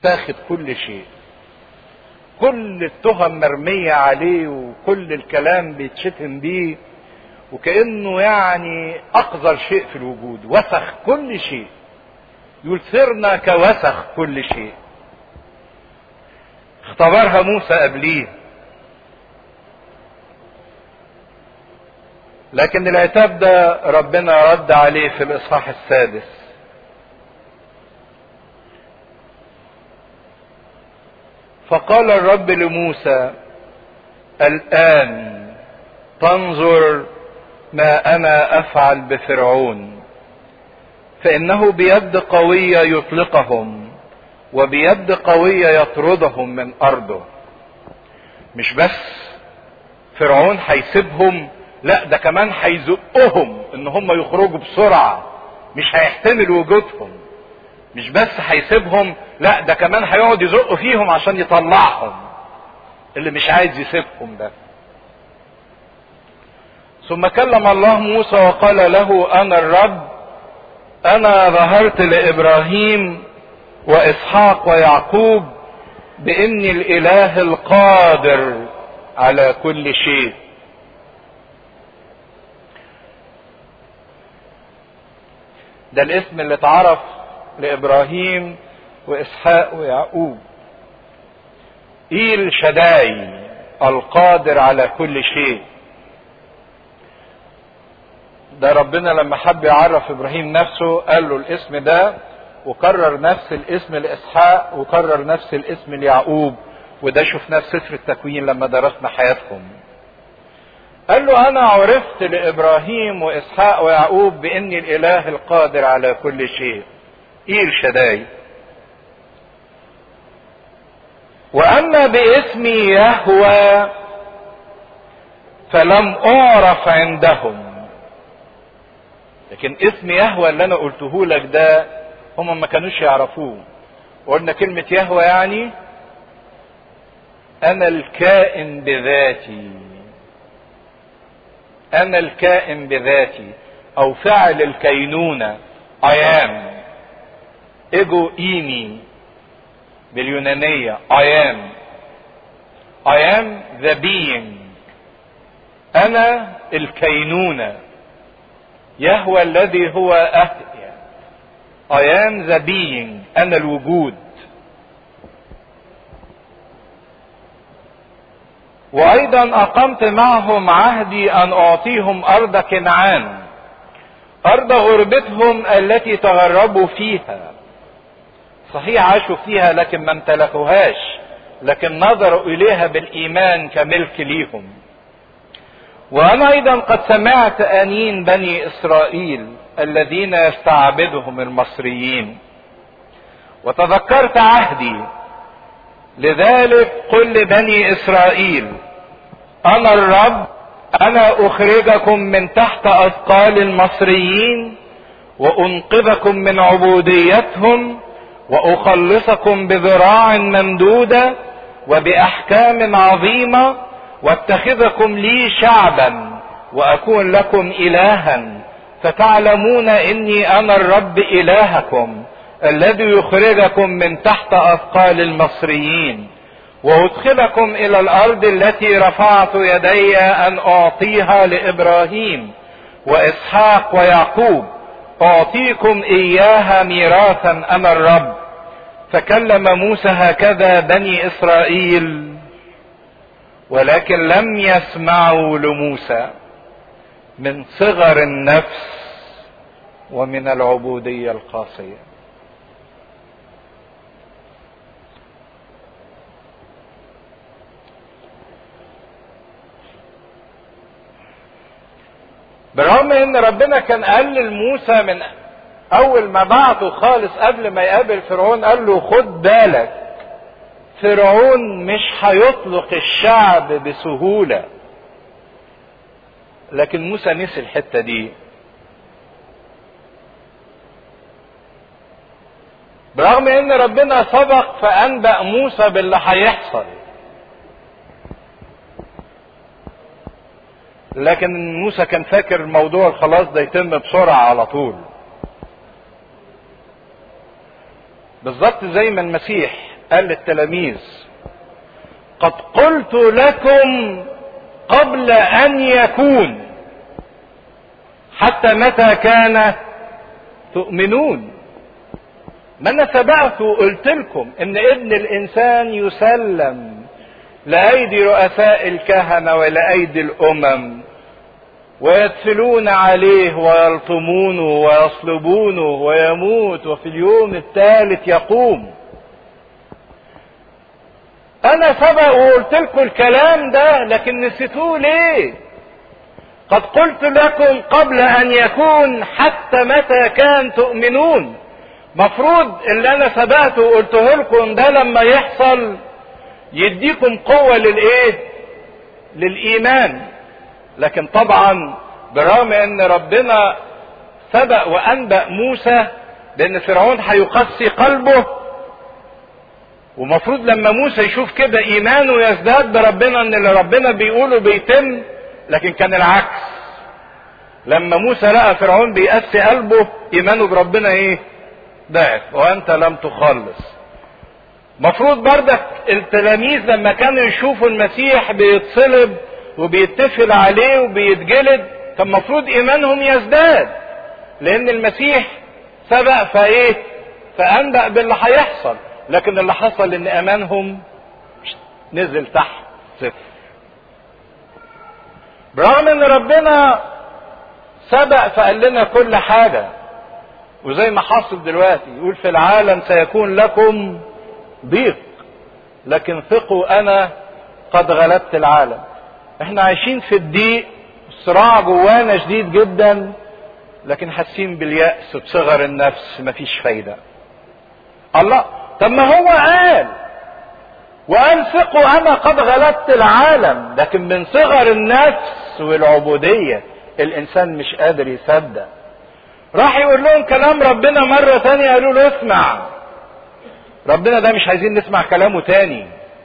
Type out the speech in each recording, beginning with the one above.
تاخد كل شيء كل التهم مرمية عليه وكل الكلام بيتشتم بيه وكأنه يعني أقذر شيء في الوجود وسخ كل شيء يقول صرنا كوسخ كل شيء اختبرها موسى قبليه لكن العتاب ده ربنا رد عليه في الاصحاح السادس فقال الرب لموسى الان تنظر ما انا افعل بفرعون فانه بيد قويه يطلقهم وبيد قويه يطردهم من ارضه مش بس فرعون هيسيبهم لا ده كمان هيزقهم ان هم يخرجوا بسرعه مش هيحتمل وجودهم مش بس هيسيبهم لا ده كمان هيقعد يزق فيهم عشان يطلعهم اللي مش عايز يسيبهم ده ثم كلم الله موسى وقال له انا الرب انا ظهرت لابراهيم واسحاق ويعقوب باني الاله القادر على كل شيء ده الاسم اللي اتعرف لابراهيم واسحاق ويعقوب ايل شداي القادر على كل شيء ده ربنا لما حب يعرف ابراهيم نفسه قال له الاسم ده وكرر نفس الاسم لاسحاق وكرر نفس الاسم ليعقوب وده شفناه في سفر التكوين لما درسنا حياتهم قال له انا عرفت لابراهيم واسحاق ويعقوب باني الاله القادر على كل شيء ايل شداي واما باسمي يهوى فلم اعرف عندهم لكن اسم يهوى اللي انا قلته لك ده هم ما كانوش يعرفوه وقلنا كلمة يهوى يعني انا الكائن بذاتي انا الكائن بذاتي او فعل الكينونة I am ايجو ايمي باليونانية I am I am the being انا الكينونة يهوى الذي هو أهل I am the being أنا الوجود وأيضا أقمت معهم عهدي أن أعطيهم أرض كنعان أرض غربتهم التي تغربوا فيها صحيح عاشوا فيها لكن ما امتلكوهاش لكن نظروا إليها بالإيمان كملك ليهم وأنا أيضا قد سمعت أنين بني إسرائيل الذين يستعبدهم المصريين وتذكرت عهدي لذلك قل لبني إسرائيل أنا الرب أنا أخرجكم من تحت أثقال المصريين وأنقذكم من عبوديتهم وأخلصكم بذراع ممدودة وبأحكام عظيمة واتخذكم لي شعبا وأكون لكم إلها فتعلمون إني أنا الرب إلهكم الذي يخرجكم من تحت أثقال المصريين وأدخلكم إلى الأرض التي رفعت يدي أن أعطيها لإبراهيم وإسحاق ويعقوب أعطيكم إياها ميراثا أنا الرب فكلم موسى هكذا بني إسرائيل ولكن لم يسمعوا لموسى من صغر النفس ومن العبودية القاسية بالرغم ان ربنا كان قال لموسى من اول ما بعته خالص قبل ما يقابل فرعون قال له خد بالك فرعون مش هيطلق الشعب بسهوله لكن موسى نسي الحته دي برغم ان ربنا سبق فانبأ موسى باللي هيحصل لكن موسى كان فاكر الموضوع خلاص ده يتم بسرعة على طول بالظبط زي ما المسيح قال للتلاميذ قد قلت لكم قبل ان يكون حتى متى كان تؤمنون ما انا سبقت وقلت لكم ان ابن الانسان يسلم لايدي رؤساء الكهنه ولايدي الامم ويدفلون عليه ويلطمونه ويصلبونه ويموت وفي اليوم الثالث يقوم انا سبق وقلت لكم الكلام ده لكن نسيتوه ليه قد قلت لكم قبل ان يكون حتى متى كان تؤمنون مفروض اللي انا سبقت وقلته لكم ده لما يحصل يديكم قوة للايه للايمان لكن طبعا برغم ان ربنا سبق وانبأ موسى بان فرعون هيقسي قلبه ومفروض لما موسى يشوف كده ايمانه يزداد بربنا ان اللي ربنا بيقوله بيتم لكن كان العكس لما موسى لقى فرعون بيقسي قلبه ايمانه بربنا ايه ضعف وانت لم تخلص مفروض بردك التلاميذ لما كانوا يشوفوا المسيح بيتصلب وبيتفل عليه وبيتجلد كان مفروض ايمانهم يزداد لان المسيح سبق فايه فانبأ باللي هيحصل لكن اللي حصل ان ايمانهم نزل تحت صفر برغم ان ربنا سبق فقال لنا كل حاجة وزي ما حاصل دلوقتي يقول في العالم سيكون لكم ضيق لكن ثقوا انا قد غلبت العالم احنا عايشين في الضيق الصراع جوانا شديد جدا لكن حاسين باليأس بصغر النفس مفيش فايدة الله طب ما هو قال وقال ثقوا انا قد غلبت العالم لكن من صغر النفس والعبودية الانسان مش قادر يصدق راح يقول لهم كلام ربنا مرة تانية قالوا له اسمع ربنا ده مش عايزين نسمع كلامه تاني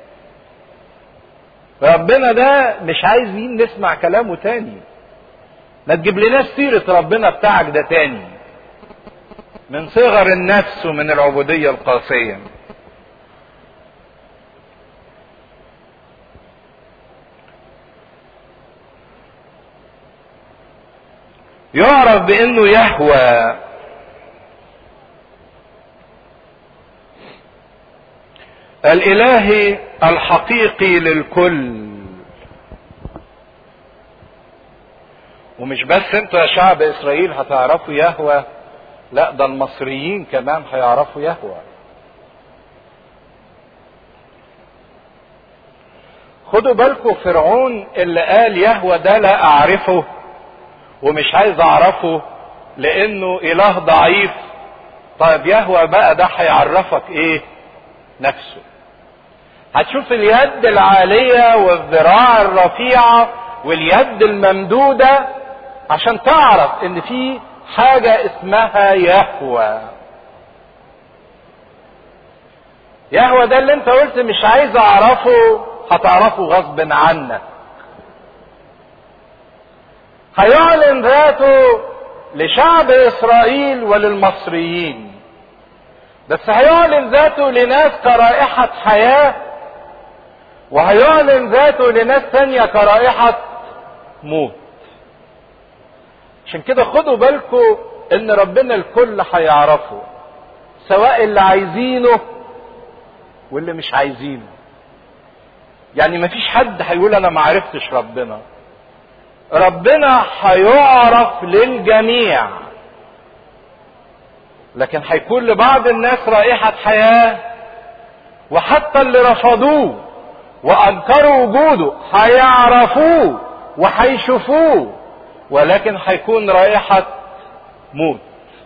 ربنا ده مش عايزين نسمع كلامه تاني ما تجيب لناش سيرة ربنا بتاعك ده تاني من صغر النفس ومن العبودية القاسية يعرف بانه يهوى الاله الحقيقي للكل ومش بس انتوا يا شعب اسرائيل هتعرفوا يهوى لا ده المصريين كمان هيعرفوا يهوى خدوا بالكم فرعون اللي قال يهوى ده لا اعرفه ومش عايز اعرفه لانه اله ضعيف طيب يهوى بقى ده هيعرفك ايه نفسه هتشوف اليد العالية والذراع الرفيعة واليد الممدودة عشان تعرف ان في حاجة اسمها يهوى يهوى ده اللي انت قلت مش عايز اعرفه هتعرفه غصب عنك هيعلن ذاته لشعب اسرائيل وللمصريين بس هيعلن ذاته لناس كرائحة حياة وهيعلن ذاته لناس تانية كرائحة موت عشان كده خدوا بالكم ان ربنا الكل هيعرفه سواء اللي عايزينه واللي مش عايزينه يعني مفيش حد هيقول انا ما عرفتش ربنا ربنا هيعرف للجميع لكن هيكون لبعض الناس رائحة حياة وحتى اللي رفضوه وانكروا وجوده هيعرفوه وهيشوفوه ولكن هيكون رائحة موت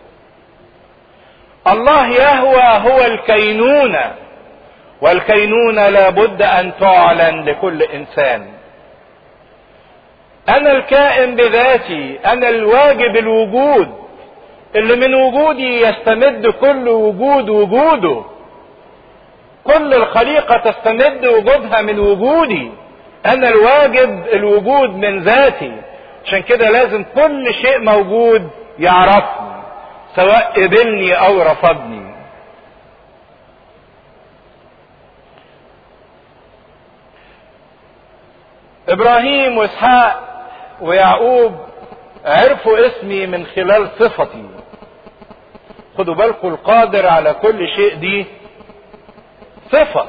الله يهوى هو الكينونة والكينونة لابد ان تعلن لكل انسان انا الكائن بذاتي انا الواجب الوجود اللي من وجودي يستمد كل وجود وجوده كل الخليقة تستمد وجودها من وجودي انا الواجب الوجود من ذاتي عشان كده لازم كل شيء موجود يعرفني سواء قبلني او رفضني ابراهيم واسحاق ويعقوب عرفوا اسمي من خلال صفتي خدوا بالكم القادر على كل شيء دي صفة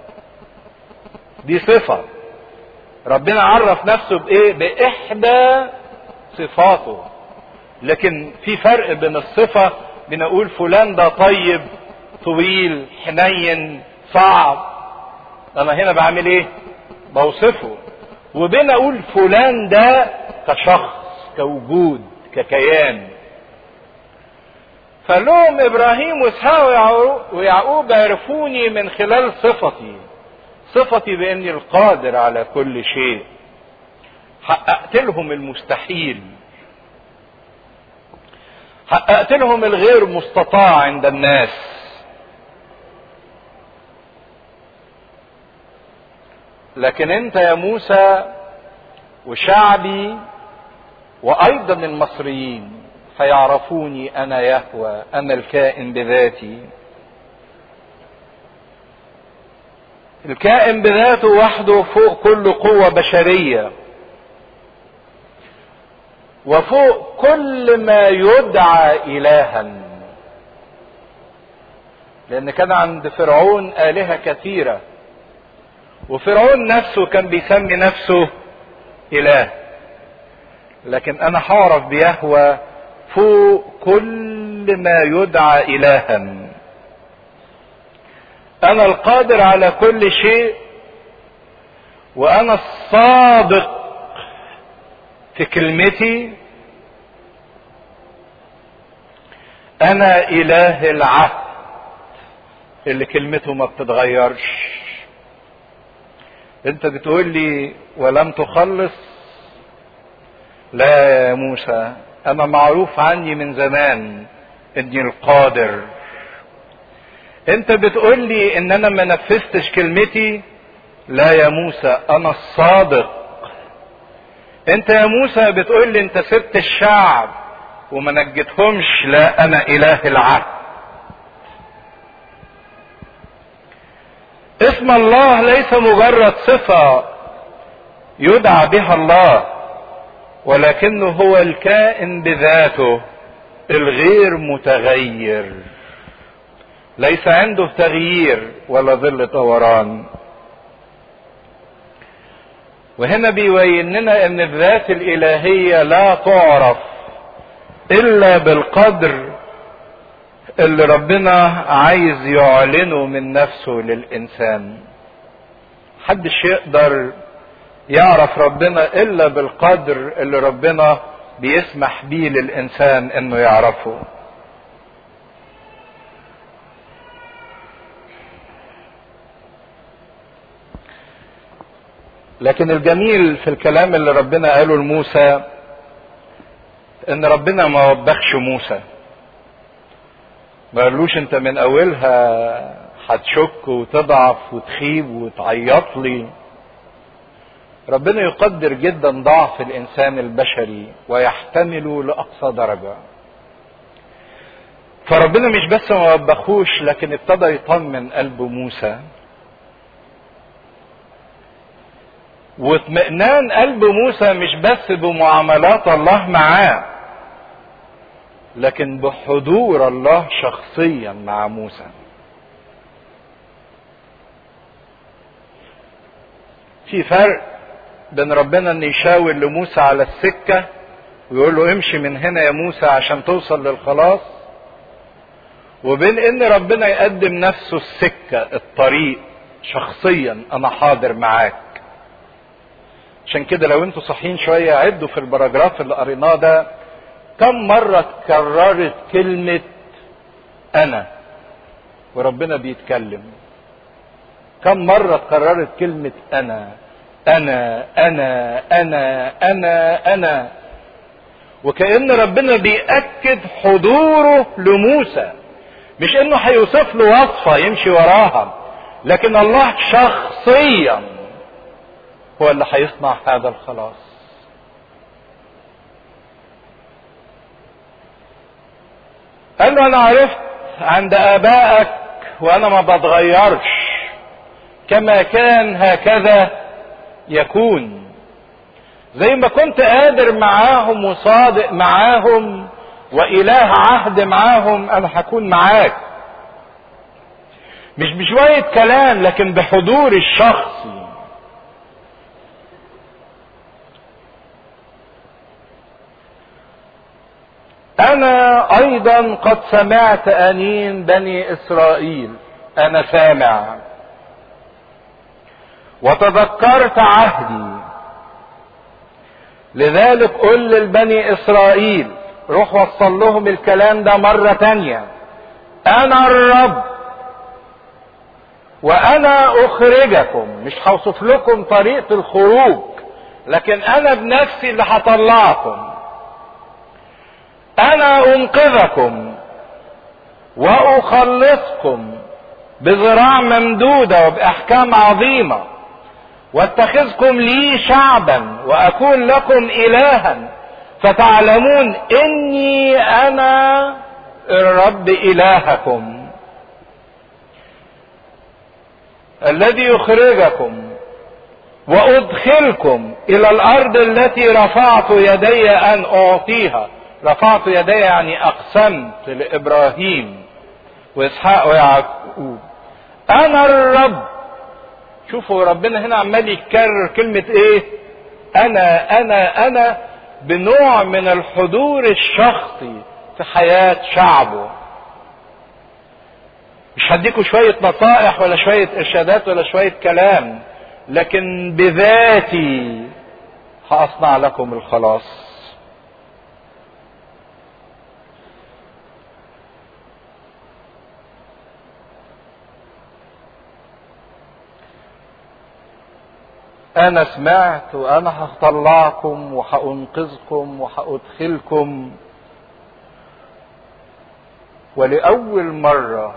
دي صفة ربنا عرف نفسه بايه باحدى صفاته لكن في فرق بين الصفة بنقول فلان ده طيب طويل حنين صعب انا هنا بعمل ايه بوصفه وبين اقول فلان ده كشخص كوجود ككيان فلهم ابراهيم واسحاق ويعقوب عرفوني من خلال صفتي صفتي باني القادر على كل شيء حققت لهم المستحيل حققت لهم الغير مستطاع عند الناس لكن انت يا موسى وشعبي وايضا المصريين هيعرفوني انا يهوى انا الكائن بذاتي الكائن بذاته وحده فوق كل قوة بشرية وفوق كل ما يدعى إلها لأن كان عند فرعون آلهة كثيرة وفرعون نفسه كان بيسمي نفسه إله لكن أنا هعرف بيهوى فوق كل ما يدعى إلها أنا القادر على كل شيء وأنا الصادق في كلمتي أنا إله العهد اللي كلمته ما بتتغيرش انت بتقول لي ولم تخلص لا يا موسى انا معروف عني من زمان اني القادر انت بتقول لي ان انا ما نفذتش كلمتي لا يا موسى انا الصادق انت يا موسى بتقول لي انت سبت الشعب وما نجيتهمش لا انا اله العهد اسم الله ليس مجرد صفة يدعى بها الله ولكنه هو الكائن بذاته الغير متغير ليس عنده تغيير ولا ظل دوران وهنا بيبين لنا ان الذات الالهيه لا تعرف الا بالقدر اللي ربنا عايز يعلنه من نفسه للانسان محدش يقدر يعرف ربنا الا بالقدر اللي ربنا بيسمح بيه للانسان انه يعرفه لكن الجميل في الكلام اللي ربنا قاله لموسى ان ربنا ما وبخش موسى ما قالوش انت من اولها هتشك وتضعف وتخيب وتعيط لي ربنا يقدر جدا ضعف الانسان البشري ويحتمله لاقصى درجه فربنا مش بس ما وبخوش لكن ابتدى يطمن قلب موسى واطمئنان قلب موسى مش بس بمعاملات الله معاه لكن بحضور الله شخصيا مع موسى في فرق بين ربنا ان يشاور لموسى على السكة ويقول له امشي من هنا يا موسى عشان توصل للخلاص وبين ان ربنا يقدم نفسه السكة الطريق شخصيا انا حاضر معاك عشان كده لو انتوا صحيين شوية عدوا في البراجراف اللي قريناه ده كم مرة اتكررت كلمة أنا وربنا بيتكلم كم مرة اتكررت كلمة أنا أنا أنا أنا أنا أنا وكأن ربنا بيأكد حضوره لموسى مش انه هيوصف له وصفة يمشي وراها لكن الله شخصيا هو اللي هيصنع هذا الخلاص قال له انا عرفت عند ابائك وانا ما بتغيرش كما كان هكذا يكون زي ما كنت قادر معاهم وصادق معاهم وإله عهد معاهم أنا هكون معاك مش بشوية كلام لكن بحضور الشخصي أنا أيضا قد سمعت أنين بني إسرائيل أنا سامع وتذكرت عهدي لذلك قل للبني إسرائيل روح وصل لهم الكلام ده مرة تانية أنا الرب وأنا أخرجكم مش هوصف لكم طريقة الخروج لكن أنا بنفسي اللي هطلعكم انا انقذكم واخلصكم بذراع ممدودة وباحكام عظيمة واتخذكم لي شعبا واكون لكم الها فتعلمون اني انا الرب الهكم الذي يخرجكم وادخلكم الى الارض التي رفعت يدي ان اعطيها رفعت يدي يعني اقسمت لابراهيم واسحاق ويعقوب انا الرب شوفوا ربنا هنا عمال يكرر كلمة ايه انا انا انا بنوع من الحضور الشخصي في حياة شعبه مش هديكوا شوية نصائح ولا شوية ارشادات ولا شوية كلام لكن بذاتي هأصنع لكم الخلاص انا سمعت وانا هطلعكم وهانقذكم وهادخلكم ولاول مره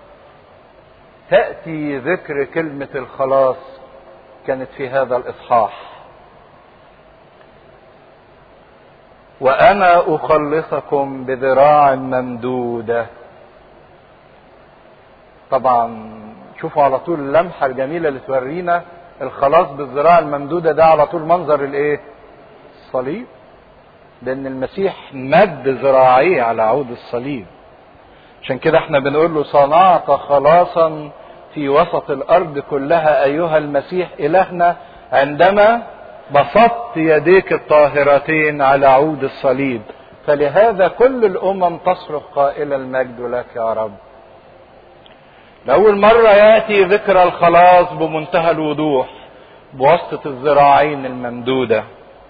تاتي ذكر كلمه الخلاص كانت في هذا الاصحاح وانا اخلصكم بذراع ممدوده طبعا شوفوا على طول اللمحه الجميله اللي تورينا الخلاص بالذراع الممدوده ده على طول منظر الايه الصليب لان المسيح مد ذراعيه على عود الصليب عشان كده احنا بنقول له صنعت خلاصا في وسط الارض كلها ايها المسيح الهنا عندما بسطت يديك الطاهرتين على عود الصليب فلهذا كل الامم تصرخ قائلا المجد لك يا رب لأول مرة يأتي ذكر الخلاص بمنتهى الوضوح بواسطة الذراعين الممدودة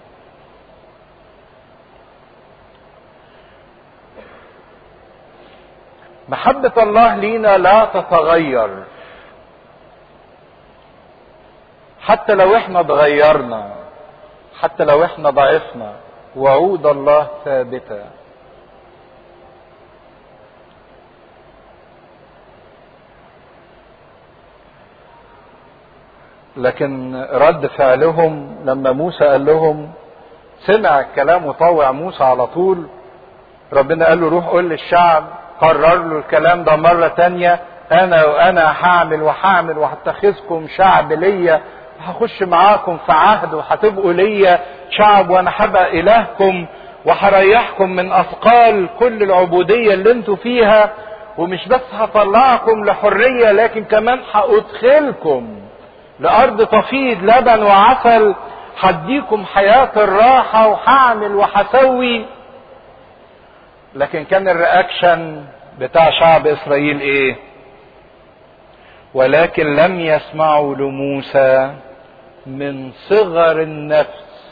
محبة الله لينا لا تتغير حتى لو احنا اتغيرنا حتى لو احنا ضعفنا وعود الله ثابته لكن رد فعلهم لما موسى قال لهم سمع الكلام وطوع موسى على طول ربنا قال له روح قول للشعب قرر له الكلام ده مرة تانية انا وانا هعمل وهعمل وهتخذكم شعب ليا وهخش معاكم في عهد وهتبقوا ليا شعب وانا هبقى الهكم وهريحكم من اثقال كل العبودية اللي انتوا فيها ومش بس هطلعكم لحرية لكن كمان هادخلكم لأرض تفيض لبن وعسل هديكم حياة الراحة وهعمل وهسوي لكن كان الرياكشن بتاع شعب إسرائيل إيه؟ ولكن لم يسمعوا لموسى من صغر النفس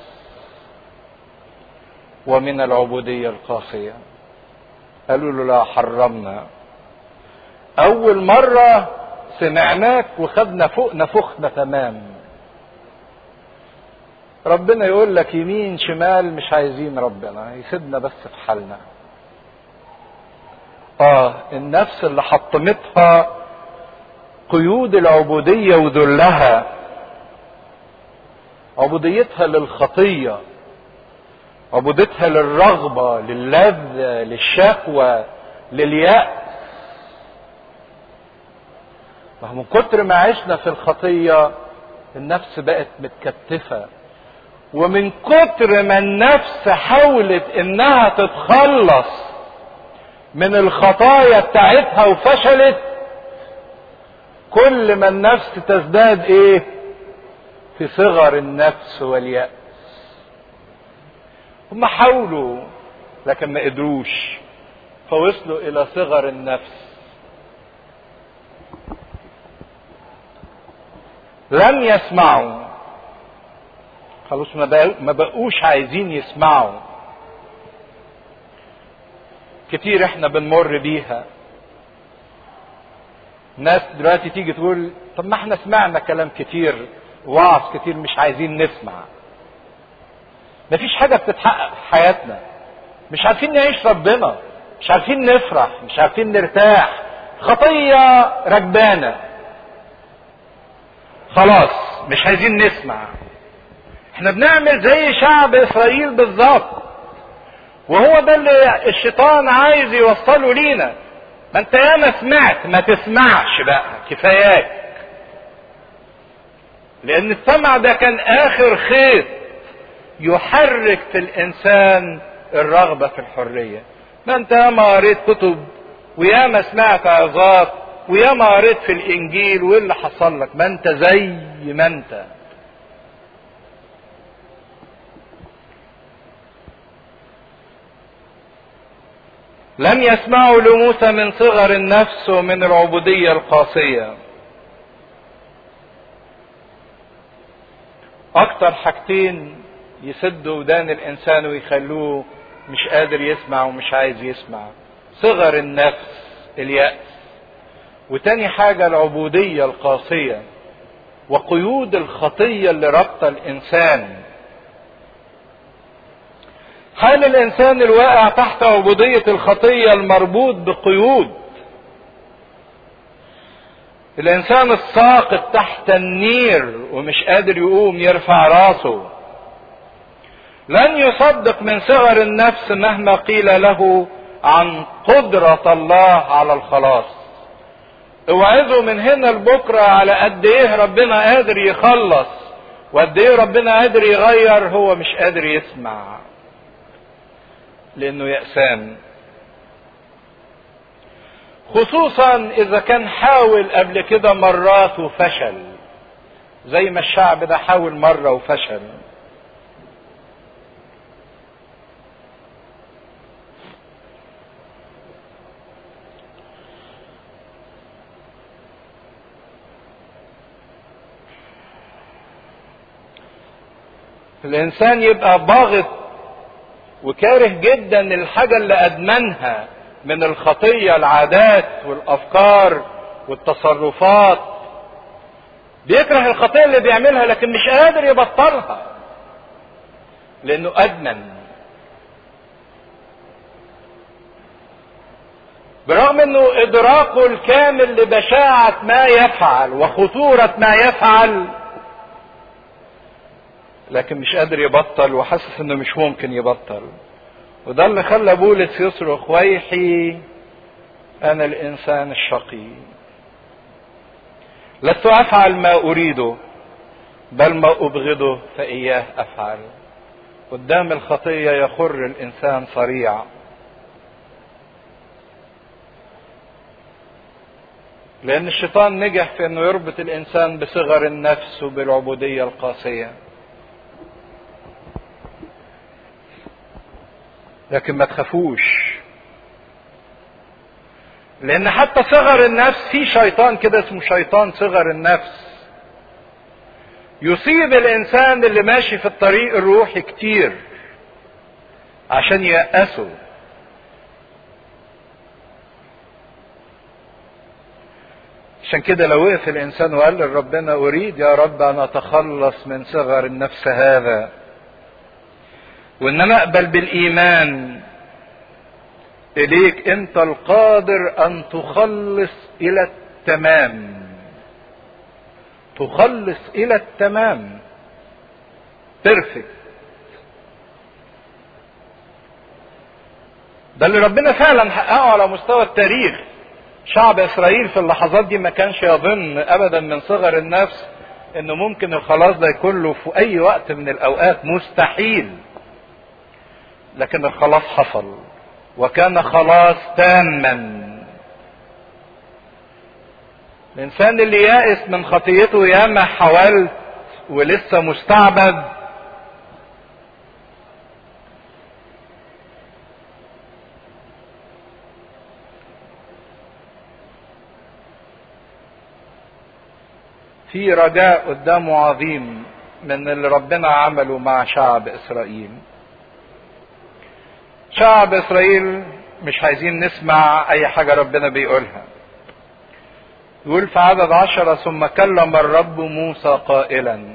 ومن العبودية القاسية قالوا له لا حرمنا أول مرة سمعناك وخدنا فوقنا فخنا تمام ربنا يقول لك يمين شمال مش عايزين ربنا يسيبنا بس في حالنا اه النفس اللي حطمتها قيود العبودية وذلها عبوديتها للخطية عبوديتها للرغبة للذة للشكوى لليأس من كتر ما عشنا في الخطية النفس بقت متكتفة ومن كتر ما النفس حاولت انها تتخلص من الخطايا بتاعتها وفشلت كل ما النفس تزداد ايه في صغر النفس واليأس هم حاولوا لكن ما قدروش فوصلوا الى صغر النفس لم يسمعوا خلاص ما بقوش عايزين يسمعوا كتير احنا بنمر بيها ناس دلوقتي تيجي تقول طب ما احنا سمعنا كلام كتير وعظ كتير مش عايزين نسمع مفيش حاجة بتتحقق في حياتنا مش عارفين نعيش ربنا مش عارفين نفرح مش عارفين نرتاح خطية ركبانة خلاص مش عايزين نسمع احنا بنعمل زي شعب اسرائيل بالظبط وهو ده اللي الشيطان عايز يوصله لينا ما انت ياما سمعت ما تسمعش بقى كفاياك لان السمع ده كان اخر خيط يحرك في الانسان الرغبة في الحرية ما انت ياما قريت كتب وياما سمعت عظات وياما قريت في الانجيل وايه اللي حصل لك ما انت زي ما انت لم يسمعوا لموسى من صغر النفس ومن العبودية القاسية اكتر حاجتين يسدوا ودان الانسان ويخلوه مش قادر يسمع ومش عايز يسمع صغر النفس اليأس وتاني حاجة العبودية القاسية وقيود الخطية اللي ربط الإنسان حال الإنسان الواقع تحت عبودية الخطية المربوط بقيود الإنسان الساقط تحت النير ومش قادر يقوم يرفع راسه لن يصدق من صغر النفس مهما قيل له عن قدرة الله على الخلاص اوعظوا من هنا لبكرة على قد ايه ربنا قادر يخلص وقد ايه ربنا قادر يغير هو مش قادر يسمع لانه يأسان خصوصا اذا كان حاول قبل كده مرات وفشل زي ما الشعب ده حاول مرة وفشل الانسان يبقى باغت وكاره جدا الحاجة اللي ادمنها من الخطية العادات والافكار والتصرفات بيكره الخطية اللي بيعملها لكن مش قادر يبطلها لانه ادمن برغم انه ادراكه الكامل لبشاعة ما يفعل وخطورة ما يفعل لكن مش قادر يبطل وحاسس انه مش ممكن يبطل وده اللي خلى بولس يصرخ ويحي انا الانسان الشقي لست افعل ما اريده بل ما ابغضه فاياه افعل قدام الخطيه يخر الانسان صريع لان الشيطان نجح في انه يربط الانسان بصغر النفس وبالعبوديه القاسيه لكن ما تخافوش لان حتى صغر النفس في شيطان كده اسمه شيطان صغر النفس يصيب الانسان اللي ماشي في الطريق الروحي كتير عشان ييأسه عشان كده لو وقف الانسان وقال لربنا اريد يا رب ان اتخلص من صغر النفس هذا وان انا اقبل بالايمان اليك انت القادر ان تخلص الى التمام تخلص الى التمام بيرفكت ده اللي ربنا فعلا حققه على مستوى التاريخ شعب اسرائيل في اللحظات دي ما كانش يظن ابدا من صغر النفس انه ممكن الخلاص ده يكون له في اي وقت من الاوقات مستحيل لكن الخلاص حصل وكان خلاص تاما الانسان اللي يائس من خطيته ياما حاولت ولسه مستعبد في رجاء قدامه عظيم من اللي ربنا عمله مع شعب اسرائيل شعب اسرائيل مش عايزين نسمع اي حاجة ربنا بيقولها يقول في عدد عشرة ثم كلم الرب موسى قائلا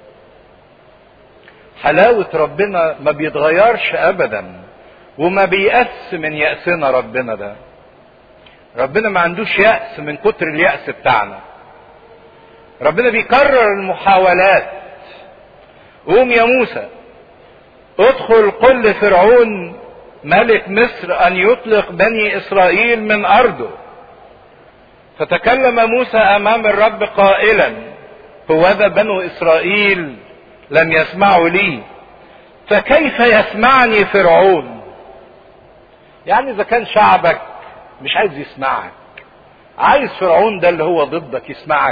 حلاوة ربنا ما بيتغيرش ابدا وما بيأس من يأسنا ربنا ده ربنا ما عندوش يأس من كتر اليأس بتاعنا ربنا بيكرر المحاولات قوم يا موسى ادخل قل لفرعون ملك مصر ان يطلق بني اسرائيل من ارضه فتكلم موسى امام الرب قائلا هوذا بنو اسرائيل لم يسمعوا لي فكيف يسمعني فرعون يعني اذا كان شعبك مش عايز يسمعك عايز فرعون ده اللي هو ضدك يسمعك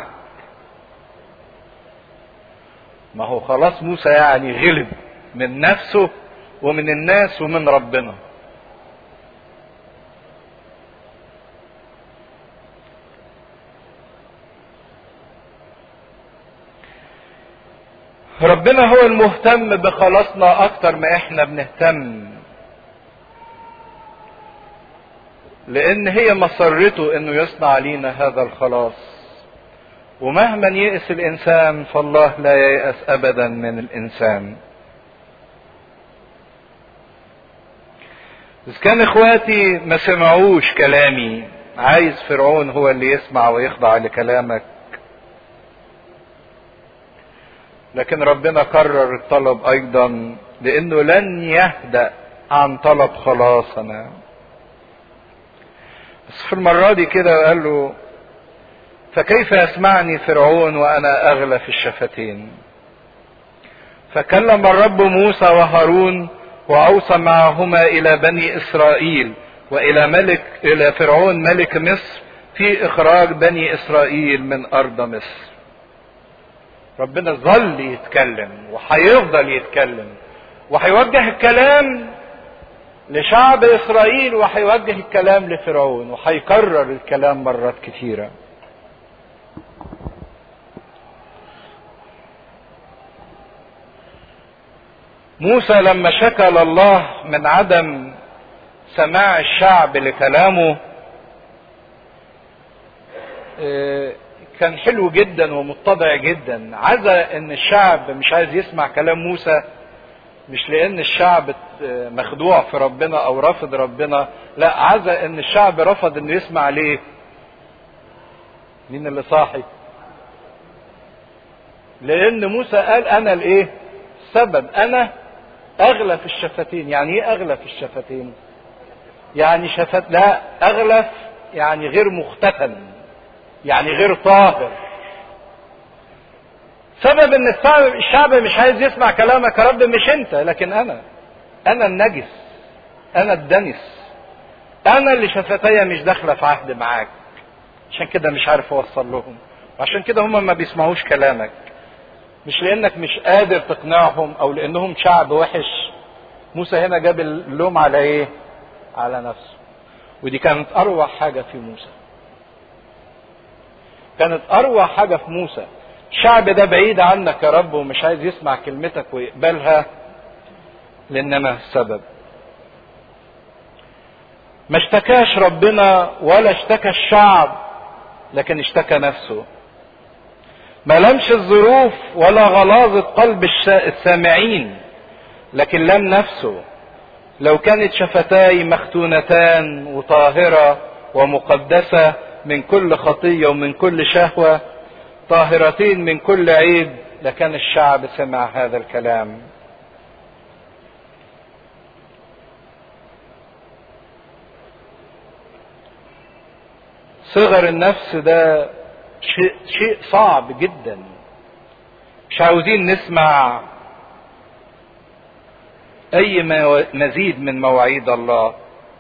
ما هو خلاص موسى يعني غلب من نفسه ومن الناس ومن ربنا ربنا هو المهتم بخلاصنا اكتر ما احنا بنهتم لان هي مسرته انه يصنع لينا هذا الخلاص ومهما يئس الانسان فالله لا ييأس ابدا من الانسان إذا كان إخواتي ما سمعوش كلامي عايز فرعون هو اللي يسمع ويخضع لكلامك لكن ربنا كرر الطلب أيضا لأنه لن يهدأ عن طلب خلاصنا بس في المرة دي كده قال له فكيف يسمعني فرعون وأنا أغلى في الشفتين فكلم الرب موسى وهارون واوصى معهما الى بني اسرائيل والى ملك الى فرعون ملك مصر في اخراج بني اسرائيل من ارض مصر ربنا ظل يتكلم وهيفضل يتكلم وهيوجه الكلام لشعب اسرائيل وهيوجه الكلام لفرعون وهيكرر الكلام مرات كثيره موسى لما شكى لله من عدم سماع الشعب لكلامه كان حلو جدا ومتضع جدا عزى ان الشعب مش عايز يسمع كلام موسى مش لان الشعب مخدوع في ربنا او رافض ربنا لا عزى ان الشعب رفض انه يسمع ليه مين اللي صاحي لان موسى قال انا الايه السبب انا اغلى في الشفتين يعني ايه اغلى في الشفتين يعني شفت لا اغلف يعني غير مختتن يعني غير طاهر سبب ان الشعب, الشعب مش عايز يسمع كلامك يا رب مش انت لكن انا انا النجس انا الدنس انا اللي شفتي مش داخله في عهد معاك عشان كده مش عارف اوصل لهم عشان كده هم ما بيسمعوش كلامك مش لانك مش قادر تقنعهم او لانهم شعب وحش موسى هنا جاب اللوم على ايه على نفسه ودي كانت اروع حاجه في موسى كانت اروع حاجه في موسى الشعب ده بعيد عنك يا رب ومش عايز يسمع كلمتك ويقبلها لان انا السبب ما اشتكاش ربنا ولا اشتكى الشعب لكن اشتكى نفسه ما لمش الظروف ولا غلاظة قلب السامعين لكن لم نفسه لو كانت شفتاي مختونتان وطاهرة ومقدسة من كل خطية ومن كل شهوة طاهرتين من كل عيب لكان الشعب سمع هذا الكلام صغر النفس ده شيء, شيء صعب جدا مش عاوزين نسمع اي مزيد من مواعيد الله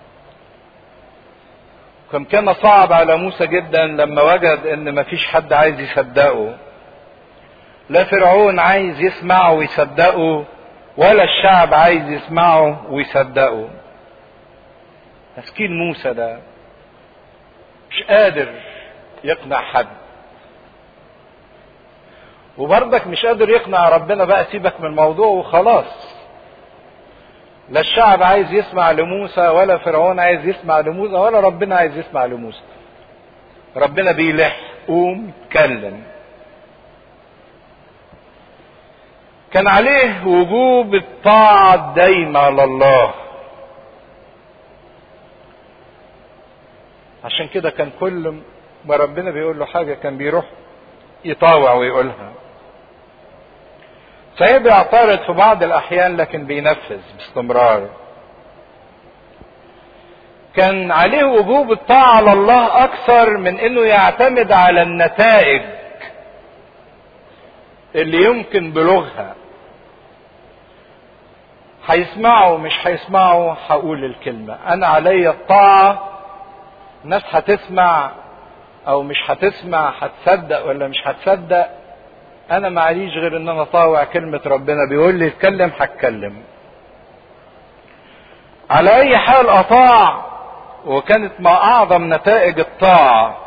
كم كان صعب على موسى جدا لما وجد ان مفيش حد عايز يصدقه لا فرعون عايز يسمعه ويصدقه ولا الشعب عايز يسمعه ويصدقه مسكين موسى ده مش قادر يقنع حد وبرضك مش قادر يقنع ربنا بقى سيبك من الموضوع وخلاص لا الشعب عايز يسمع لموسى ولا فرعون عايز يسمع لموسى ولا ربنا عايز يسمع لموسى ربنا بيلح قوم اتكلم كان عليه وجوب الطاعة الدايمة لله عشان كده كان كل ما ربنا بيقول له حاجة كان بيروح يطاوع ويقولها صحيح بيعترض في بعض الأحيان لكن بينفذ باستمرار كان عليه وجوب الطاعة على الله أكثر من إنه يعتمد على النتائج اللي يمكن بلوغها هيسمعوا مش هيسمعوا هقول الكلمة أنا علي الطاعة الناس هتسمع أو مش هتسمع هتصدق ولا مش هتصدق أنا معليش غير إن أنا طاوع كلمة ربنا بيقول لي اتكلم هتكلم على أي حال أطاع وكانت ما أعظم نتائج الطاعة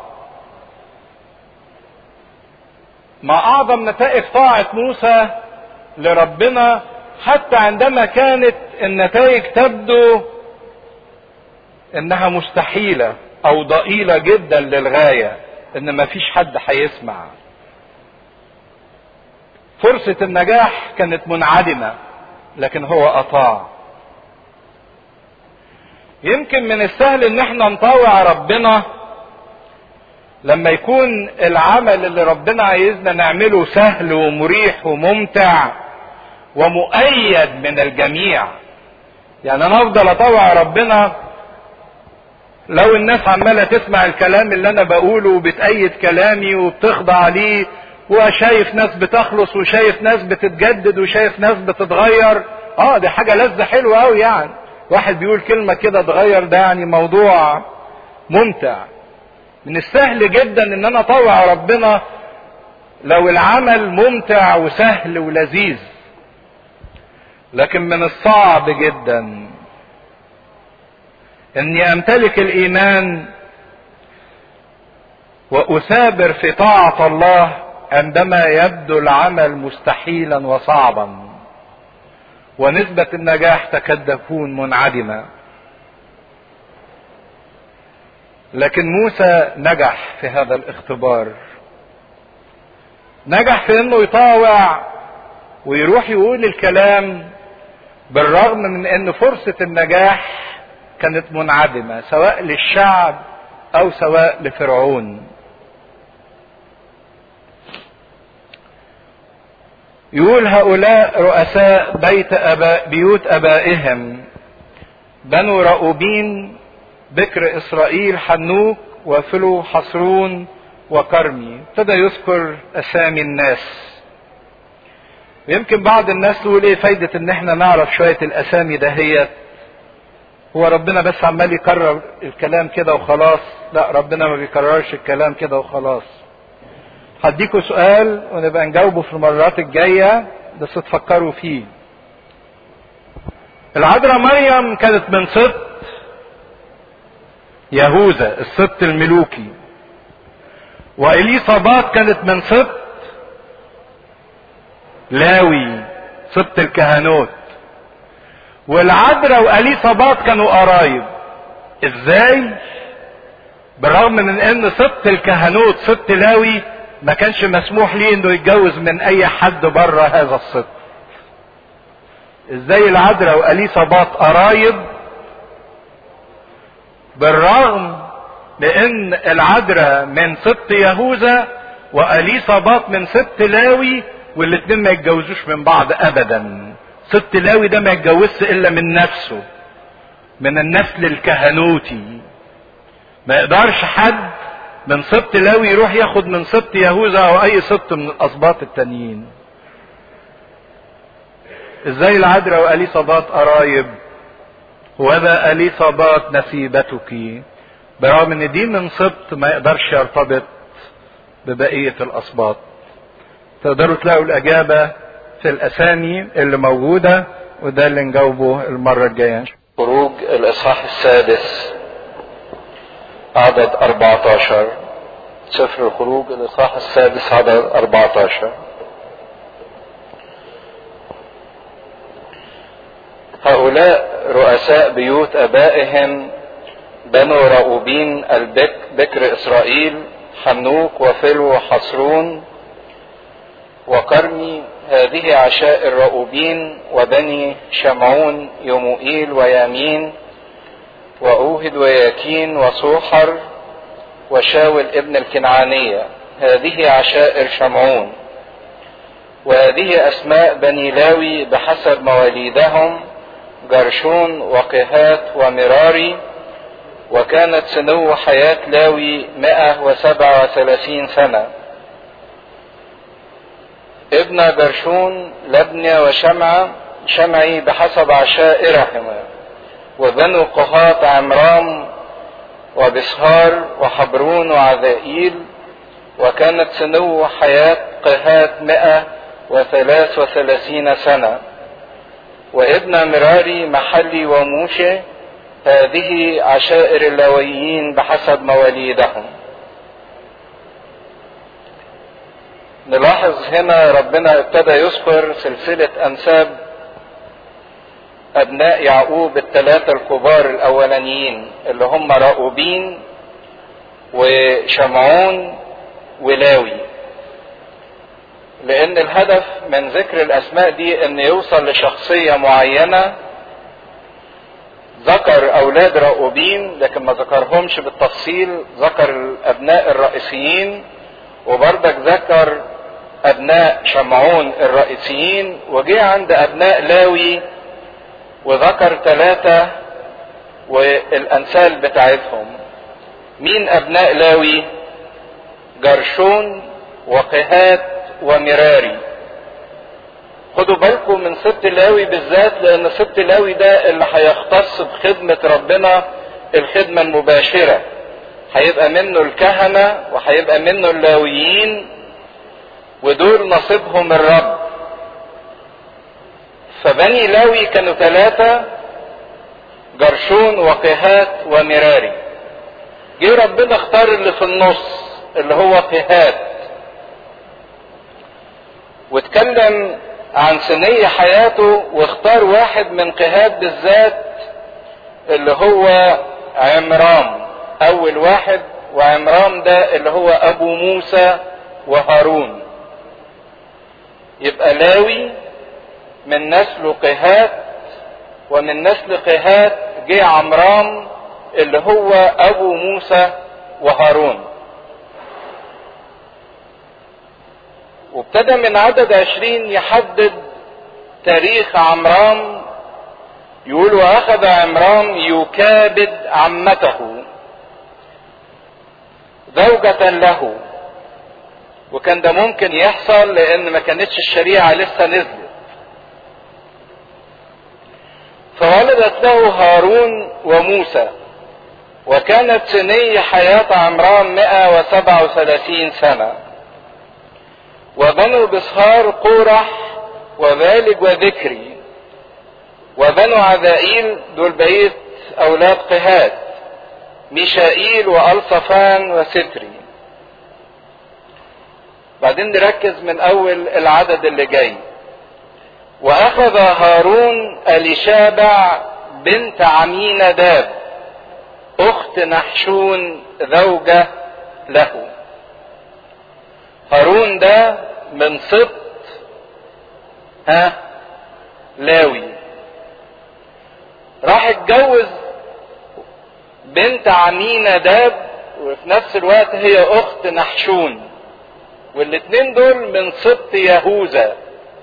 ما أعظم نتائج طاعة موسى لربنا حتى عندما كانت النتائج تبدو انها مستحيلة او ضئيلة جدا للغاية ان مفيش حد هيسمع فرصة النجاح كانت منعدمة لكن هو اطاع يمكن من السهل ان احنا نطاوع ربنا لما يكون العمل اللي ربنا عايزنا نعمله سهل ومريح وممتع ومؤيد من الجميع يعني انا افضل اطوع ربنا لو الناس عمالة تسمع الكلام اللي انا بقوله وبتأيد كلامي وبتخضع ليه وشايف ناس بتخلص وشايف ناس بتتجدد وشايف ناس بتتغير اه دي حاجة لذة حلوة قوي يعني واحد بيقول كلمة كده اتغير ده يعني موضوع ممتع من السهل جدا ان انا اطوع ربنا لو العمل ممتع وسهل ولذيذ لكن من الصعب جدا اني امتلك الايمان واثابر في طاعه الله عندما يبدو العمل مستحيلا وصعبا ونسبه النجاح تكاد تكون منعدمه لكن موسى نجح في هذا الاختبار نجح في انه يطاوع ويروح يقول الكلام بالرغم من ان فرصة النجاح كانت منعدمة سواء للشعب او سواء لفرعون يقول هؤلاء رؤساء بيت أباء بيوت ابائهم بنو رأوبين بكر اسرائيل حنوك وفلو حصرون وكرمي ابتدى يذكر اسامي الناس ويمكن بعض الناس تقول ايه فايدة ان احنا نعرف شوية الاسامي دهيت هو ربنا بس عمال يكرر الكلام كده وخلاص لا ربنا ما بيكررش الكلام كده وخلاص هديكوا سؤال ونبقى نجاوبه في المرات الجاية بس تفكروا فيه العذراء مريم كانت من سبط يهوذا السبط الملوكي وإليصابات كانت من سبط لاوي سبط الكهنوت والعذراء وإليصابات كانوا قرايب ازاي بالرغم من ان سبط الكهنوت سبط لاوي ما كانش مسموح ليه انه يتجوز من اي حد بره هذا السبط ازاي العذراء وإليصابات قرايب بالرغم لان العذراء من سبط يهوذا واليصابات من سبط لاوي والاتنين ما يتجوزوش من بعض ابدا سبط لاوي ده ما يتجوزش الا من نفسه من النسل الكهنوتي ما يقدرش حد من سبط لاوي يروح ياخد من سبط يهوذا او اي سبط من الاسباط التانيين ازاي العذراء واليصابات قرايب وذا اليصابات نسيبتك برغم ان دي من سبط ما يقدرش يرتبط ببقية الاسباط تقدروا تلاقوا الاجابة في الاسامي اللي موجودة وده اللي نجاوبه المرة الجاية خروج الاصحاح السادس عدد 14 سفر الخروج الاصحاح السادس عدد 14 هؤلاء رؤساء بيوت ابائهم بنو رؤوبين البك بكر اسرائيل حنوك وفلو وحصرون وقرمي هذه عشاء الرؤوبين وبني شمعون يموئيل ويامين وأوهد وياكين وصوحر وشاول ابن الكنعانية هذه عشائر شمعون وهذه أسماء بني لاوي بحسب مواليدهم جرشون وقهات ومراري وكانت سنو حياة لاوي مئة وسبعة وثلاثين سنة ابن جرشون لبنى وشمعة شمعي بحسب عشائرهما وبنو قهات عمرام وبسهار وحبرون وعذائيل وكانت سنو حياة قهات مئة وثلاث وثلاثين سنة وابن مراري محلي وموشي هذه عشائر اللويين بحسب مواليدهم نلاحظ هنا ربنا ابتدى يذكر سلسلة أنساب أبناء يعقوب الثلاثة الكبار الأولانيين اللي هم راؤوبين وشمعون ولاوي لأن الهدف من ذكر الأسماء دي أن يوصل لشخصية معينة ذكر أولاد راؤوبين لكن ما ذكرهمش بالتفصيل ذكر الأبناء الرئيسيين وبرضك ذكر أبناء شمعون الرئيسيين وجه عند أبناء لاوي وذكر ثلاثة والأنسال بتاعتهم مين أبناء لاوي جرشون وقهات ومراري خدوا بالكم من سبت لاوي بالذات لأن سبت لاوي ده اللي هيختص بخدمة ربنا الخدمة المباشرة هيبقى منه الكهنة وهيبقى منه اللاويين ودول نصيبهم الرب فبني لاوي كانوا ثلاثة جرشون وقهات ومراري جه ربنا اختار اللي في النص اللي هو قهات واتكلم عن سنية حياته واختار واحد من قهات بالذات اللي هو عمرام اول واحد وعمرام ده اللي هو ابو موسى وهارون يبقى لاوي من نسل قهات ومن نسل قهات جه عمرام اللي هو ابو موسى وهارون وابتدى من عدد عشرين يحدد تاريخ عمرام يقول واخذ عمرام يكابد عمته زوجة له وكان ده ممكن يحصل لان ما كانتش الشريعة لسه نزلت فولدت له هارون وموسى وكانت سنية حياة عمران 137 سنة وبنو بصهار قورح وبالج وذكري وبنو عذائيل دول بقية أولاد قهات ميشائيل وألصفان وستري بعدين نركز من أول العدد اللي جاي وأخذ هارون أليشابع بنت عمين داب أخت نحشون زوجة له هارون ده من سبط ها لاوي راح اتجوز بنت عمينة داب وفي نفس الوقت هي اخت نحشون والاتنين دول من سبط يهوذا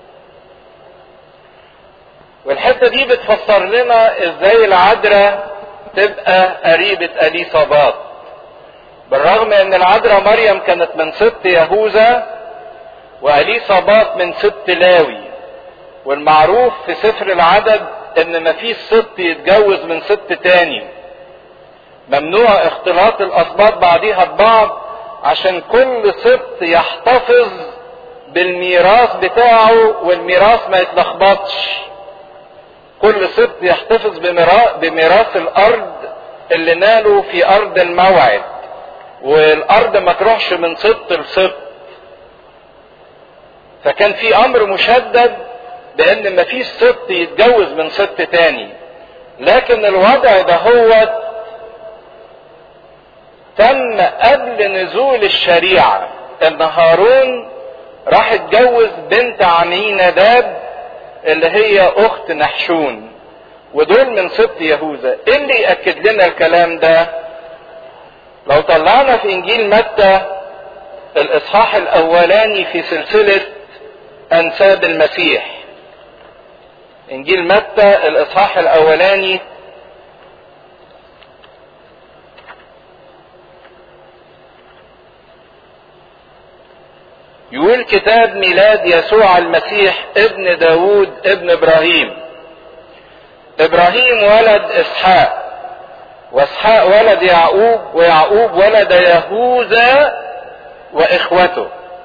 والحته دي بتفسر لنا ازاي العذراء تبقى قريبة اليصابات بالرغم ان العذراء مريم كانت من سبط يهوذا واليصابات من سبط لاوي والمعروف في سفر العدد ان مفيش ست يتجوز من ست تاني ممنوع اختلاط الاسباط بعضيها ببعض عشان كل سبط يحتفظ بالميراث بتاعه والميراث ما يتلخبطش كل سبط يحتفظ بميراث الارض اللي ناله في ارض الموعد والارض ما تروحش من سبط لسبط فكان في امر مشدد بان ما فيش سبط يتجوز من سبط تاني لكن الوضع ده هو تم قبل نزول الشريعة ان هارون راح اتجوز بنت عميناداب اللي هي اخت نحشون ودول من سبط يهوذا ايه اللي يأكد لنا الكلام ده لو طلعنا في انجيل متى الاصحاح الاولاني في سلسلة انساب المسيح انجيل متى الاصحاح الاولاني يقول كتاب ميلاد يسوع المسيح ابن داود ابن ابراهيم ابراهيم ولد اسحاق واسحاق ولد يعقوب ويعقوب ولد يهوذا واخوته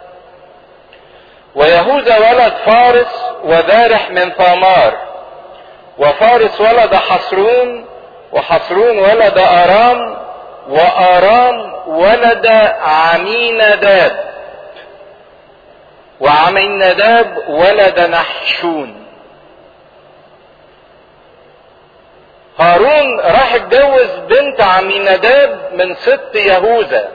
ويهوذا ولد فارس وذارح من ثامار وفارس ولد حصرون وحصرون ولد ارام وارام ولد عميناداب وعميناداب ولد نحشون هارون راح اتجوز بنت عميناداب من ست يهوذا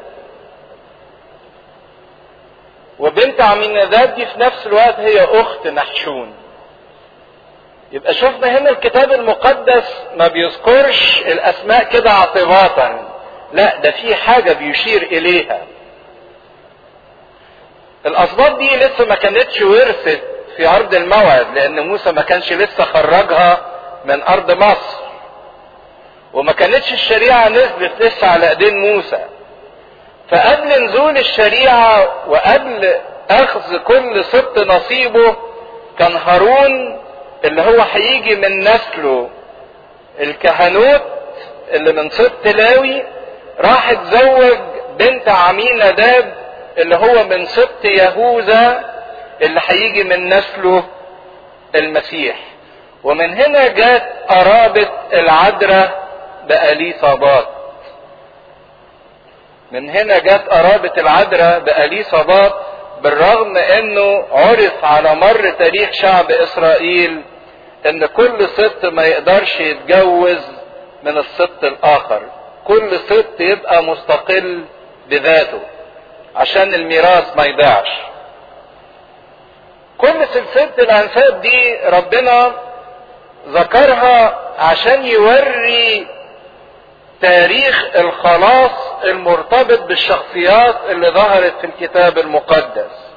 وبنت عميناداب دي في نفس الوقت هي اخت نحشون يبقى شفنا هنا الكتاب المقدس ما بيذكرش الاسماء كده اعتباطا لا ده في حاجة بيشير اليها الاسباط دي لسه ما كانتش ورثت في ارض الموعد لان موسى ما كانش لسه خرجها من ارض مصر وما كانتش الشريعة نزلت لسه على ايدين موسى فقبل نزول الشريعة وقبل اخذ كل سبط نصيبه كان هارون اللي هو هيجي من نسله الكهنوت اللي من سبط لاوي راح اتزوج بنت عمينة داب اللي هو من سبط يهوذا اللي هيجي من نسله المسيح ومن هنا جات قرابة العذراء بأليصابات من هنا جات قرابة العذراء بأليصابات بالرغم انه عرف على مر تاريخ شعب اسرائيل ان كل سبط ما يقدرش يتجوز من السبط الاخر كل سبط يبقى مستقل بذاته عشان الميراث ما يضيعش كل سلسلة الانساب دي ربنا ذكرها عشان يوري تاريخ الخلاص المرتبط بالشخصيات اللي ظهرت في الكتاب المقدس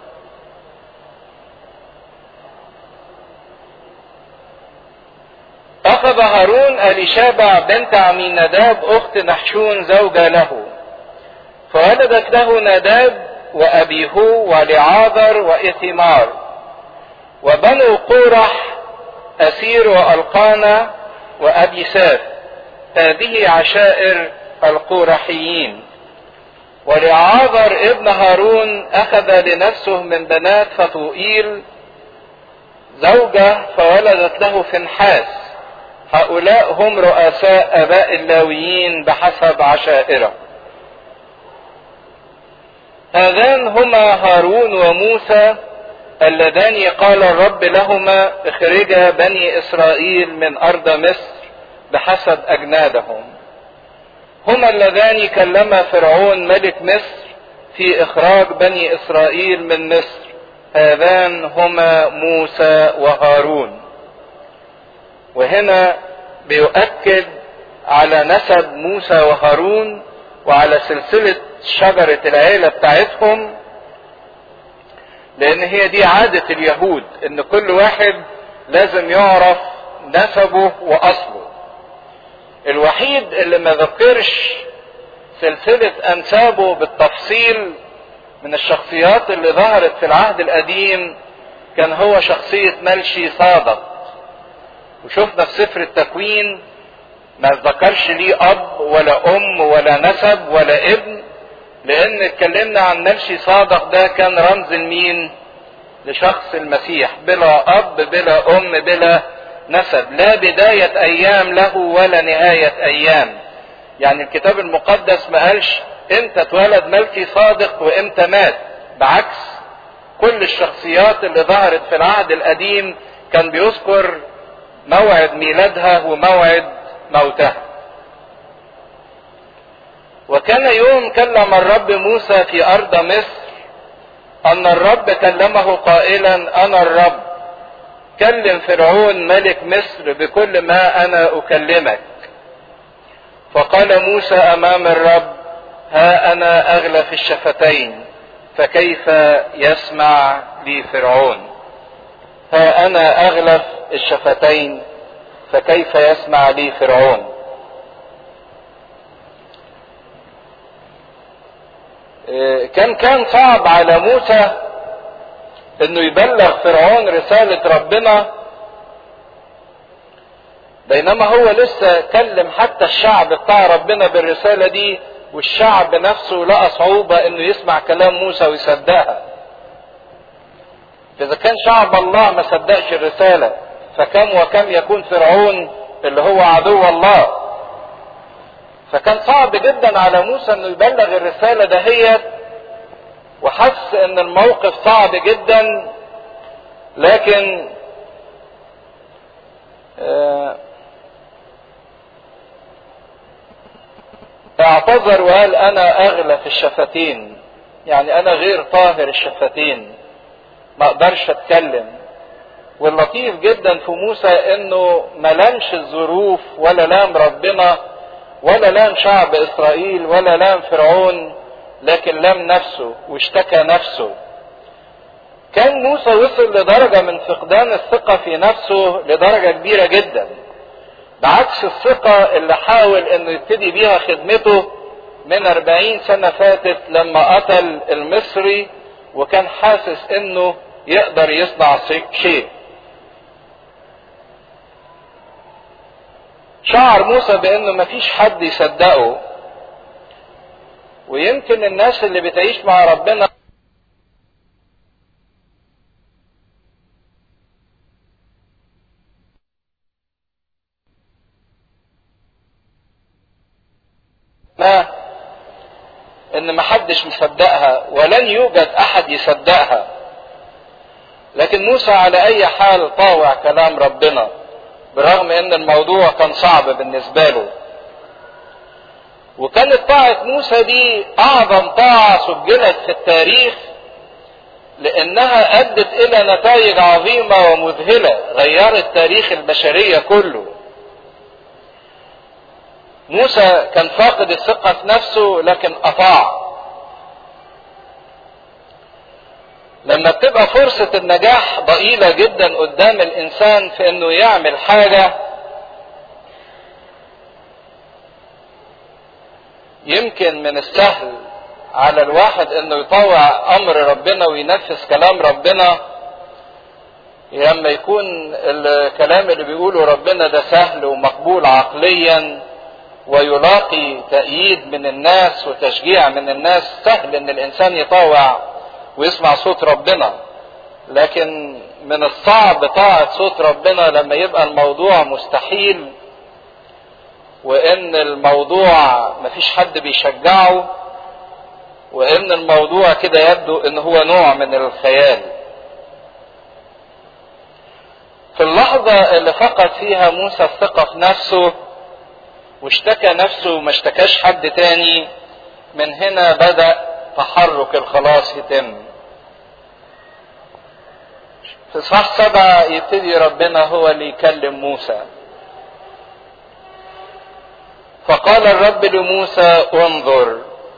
أخذ هارون أليشابع بنت عميناداب أخت نحشون زوجة له فولدت له ناداب وأبيه ولعاذر وإثمار وبنو قورح أسير وألقانا وأبي ساف هذه عشائر القورحيين ولعاذر ابن هارون أخذ لنفسه من بنات فطوئيل زوجة فولدت له فنحاس هؤلاء هم رؤساء اباء اللاويين بحسب عشائره هذان هما هارون وموسى اللذان قال الرب لهما اخرجا بني اسرائيل من ارض مصر بحسب اجنادهم هما اللذان كلما فرعون ملك مصر في اخراج بني اسرائيل من مصر هذان هما موسى وهارون وهنا بيؤكد على نسب موسى وهارون وعلى سلسلة شجرة العيلة بتاعتهم لان هي دي عادة اليهود ان كل واحد لازم يعرف نسبه واصله الوحيد اللي ما ذكرش سلسلة انسابه بالتفصيل من الشخصيات اللي ظهرت في العهد القديم كان هو شخصية ملشي صادق وشفنا في سفر التكوين ما ذكرش ليه اب ولا ام ولا نسب ولا ابن لان اتكلمنا عن ملشي صادق ده كان رمز لمين لشخص المسيح بلا اب بلا ام بلا نسب لا بداية ايام له ولا نهاية ايام يعني الكتاب المقدس ما قالش امتى اتولد ملكي صادق وامتى مات بعكس كل الشخصيات اللي ظهرت في العهد القديم كان بيذكر موعد ميلادها وموعد موتها وكان يوم كلم الرب موسى في ارض مصر ان الرب كلمه قائلا انا الرب كلم فرعون ملك مصر بكل ما انا اكلمك فقال موسى امام الرب ها انا اغلف الشفتين فكيف يسمع لي فرعون ها انا اغلف الشفتين فكيف يسمع لي فرعون كان كان صعب على موسى انه يبلغ فرعون رسالة ربنا بينما هو لسه كلم حتى الشعب بتاع ربنا بالرسالة دي والشعب نفسه لقى صعوبة انه يسمع كلام موسى ويصدقها اذا كان شعب الله ما صدقش الرسالة فكم وكم يكون فرعون اللي هو عدو الله فكان صعب جدا على موسى انه يبلغ الرسالة دهيت وحس ان الموقف صعب جدا لكن آه اعتذر وقال انا اغلف الشفتين يعني انا غير طاهر الشفتين ما اقدرش اتكلم واللطيف جدا في موسى انه ما لامش الظروف ولا لام ربنا ولا لام شعب اسرائيل ولا لام فرعون لكن لام نفسه واشتكى نفسه كان موسى وصل لدرجه من فقدان الثقه في نفسه لدرجه كبيره جدا بعكس الثقة اللي حاول انه يبتدي بيها خدمته من أربعين سنة فاتت لما قتل المصري وكان حاسس انه يقدر يصنع شيء شعر موسى بانه مفيش حد يصدقه ويمكن الناس اللي بتعيش مع ربنا ما ان محدش مصدقها ولن يوجد احد يصدقها لكن موسى على اي حال طاوع كلام ربنا برغم ان الموضوع كان صعب بالنسبه له وكانت طاعة موسى دي أعظم طاعة سجلت في التاريخ لأنها أدت إلى نتائج عظيمة ومذهلة غيرت تاريخ البشرية كله موسى كان فاقد الثقة في نفسه لكن أطاع لما بتبقى فرصة النجاح ضئيلة جدا قدام الإنسان في إنه يعمل حاجة يمكن من السهل على الواحد انه يطوع امر ربنا وينفذ كلام ربنا لما يكون الكلام اللي بيقوله ربنا ده سهل ومقبول عقليا ويلاقي تأييد من الناس وتشجيع من الناس سهل ان الانسان يطاوع ويسمع صوت ربنا لكن من الصعب طاعة صوت ربنا لما يبقى الموضوع مستحيل وان الموضوع مفيش حد بيشجعه وان الموضوع كده يبدو ان هو نوع من الخيال في اللحظة اللي فقد فيها موسى الثقة في نفسه واشتكى نفسه وما اشتكاش حد تاني من هنا بدأ تحرك الخلاص يتم في صح سبعة يبتدي ربنا هو اللي يكلم موسى فقال الرب لموسى انظر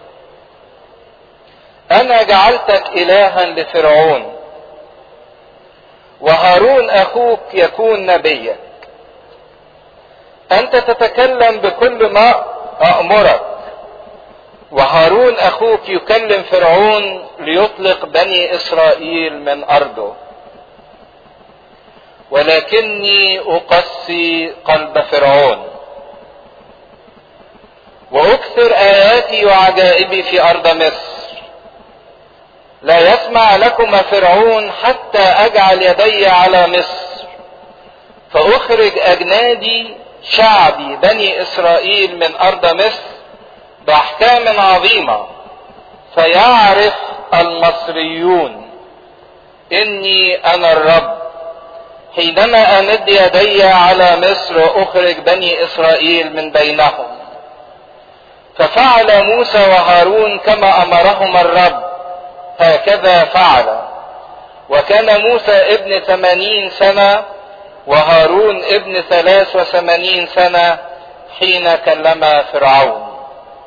انا جعلتك الها لفرعون وهارون اخوك يكون نبيا انت تتكلم بكل ما امرك وهارون اخوك يكلم فرعون ليطلق بني اسرائيل من ارضه ولكني اقسي قلب فرعون واكثر اياتي وعجائبي في ارض مصر لا يسمع لكم فرعون حتى اجعل يدي على مصر فاخرج اجنادي شعبي بني اسرائيل من ارض مصر باحكام عظيمه فيعرف المصريون اني انا الرب حينما امد يدي على مصر واخرج بني اسرائيل من بينهم ففعل موسى وهارون كما امرهما الرب هكذا فعل وكان موسى ابن ثمانين سنة وهارون ابن ثلاث وثمانين سنة حين كلم فرعون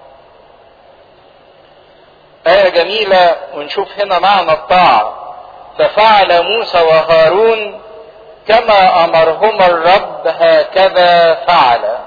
آية جميلة ونشوف هنا معنى الطاعة ففعل موسى وهارون كما أمرهما الرب هكذا فعل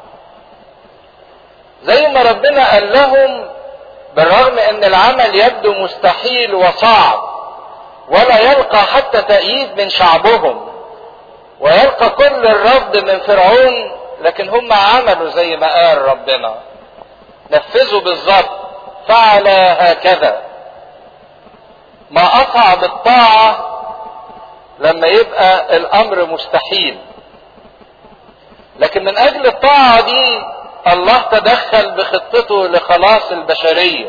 زي ما ربنا قال لهم بالرغم ان العمل يبدو مستحيل وصعب ولا يلقى حتى تأييد من شعبهم ويلقى كل الرفض من فرعون لكن هم عملوا زي ما قال ربنا نفذوا بالظبط فعل هكذا ما اصعب الطاعة لما يبقى الامر مستحيل لكن من اجل الطاعة دي الله تدخل بخطته لخلاص البشرية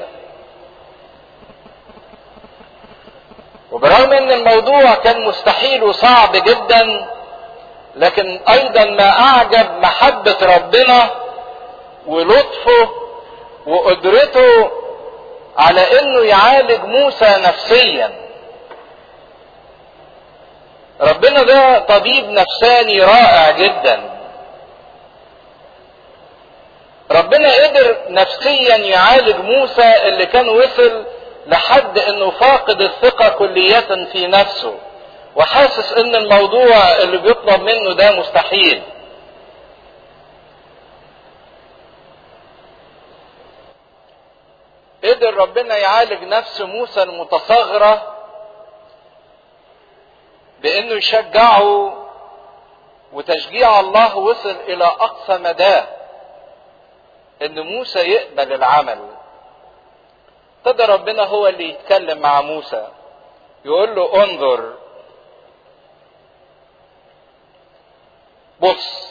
وبرغم ان الموضوع كان مستحيل وصعب جدا لكن ايضا ما اعجب محبة ربنا ولطفه وقدرته على انه يعالج موسى نفسيا ربنا ده طبيب نفساني رائع جدا ربنا قدر نفسيا يعالج موسى اللي كان وصل لحد انه فاقد الثقة كلية في نفسه وحاسس ان الموضوع اللي بيطلب منه ده مستحيل قدر ربنا يعالج نفس موسى المتصغرة بانه يشجعه وتشجيع الله وصل الى اقصى مداه ان موسى يقبل العمل ابتدى ربنا هو اللي يتكلم مع موسى يقول له انظر بص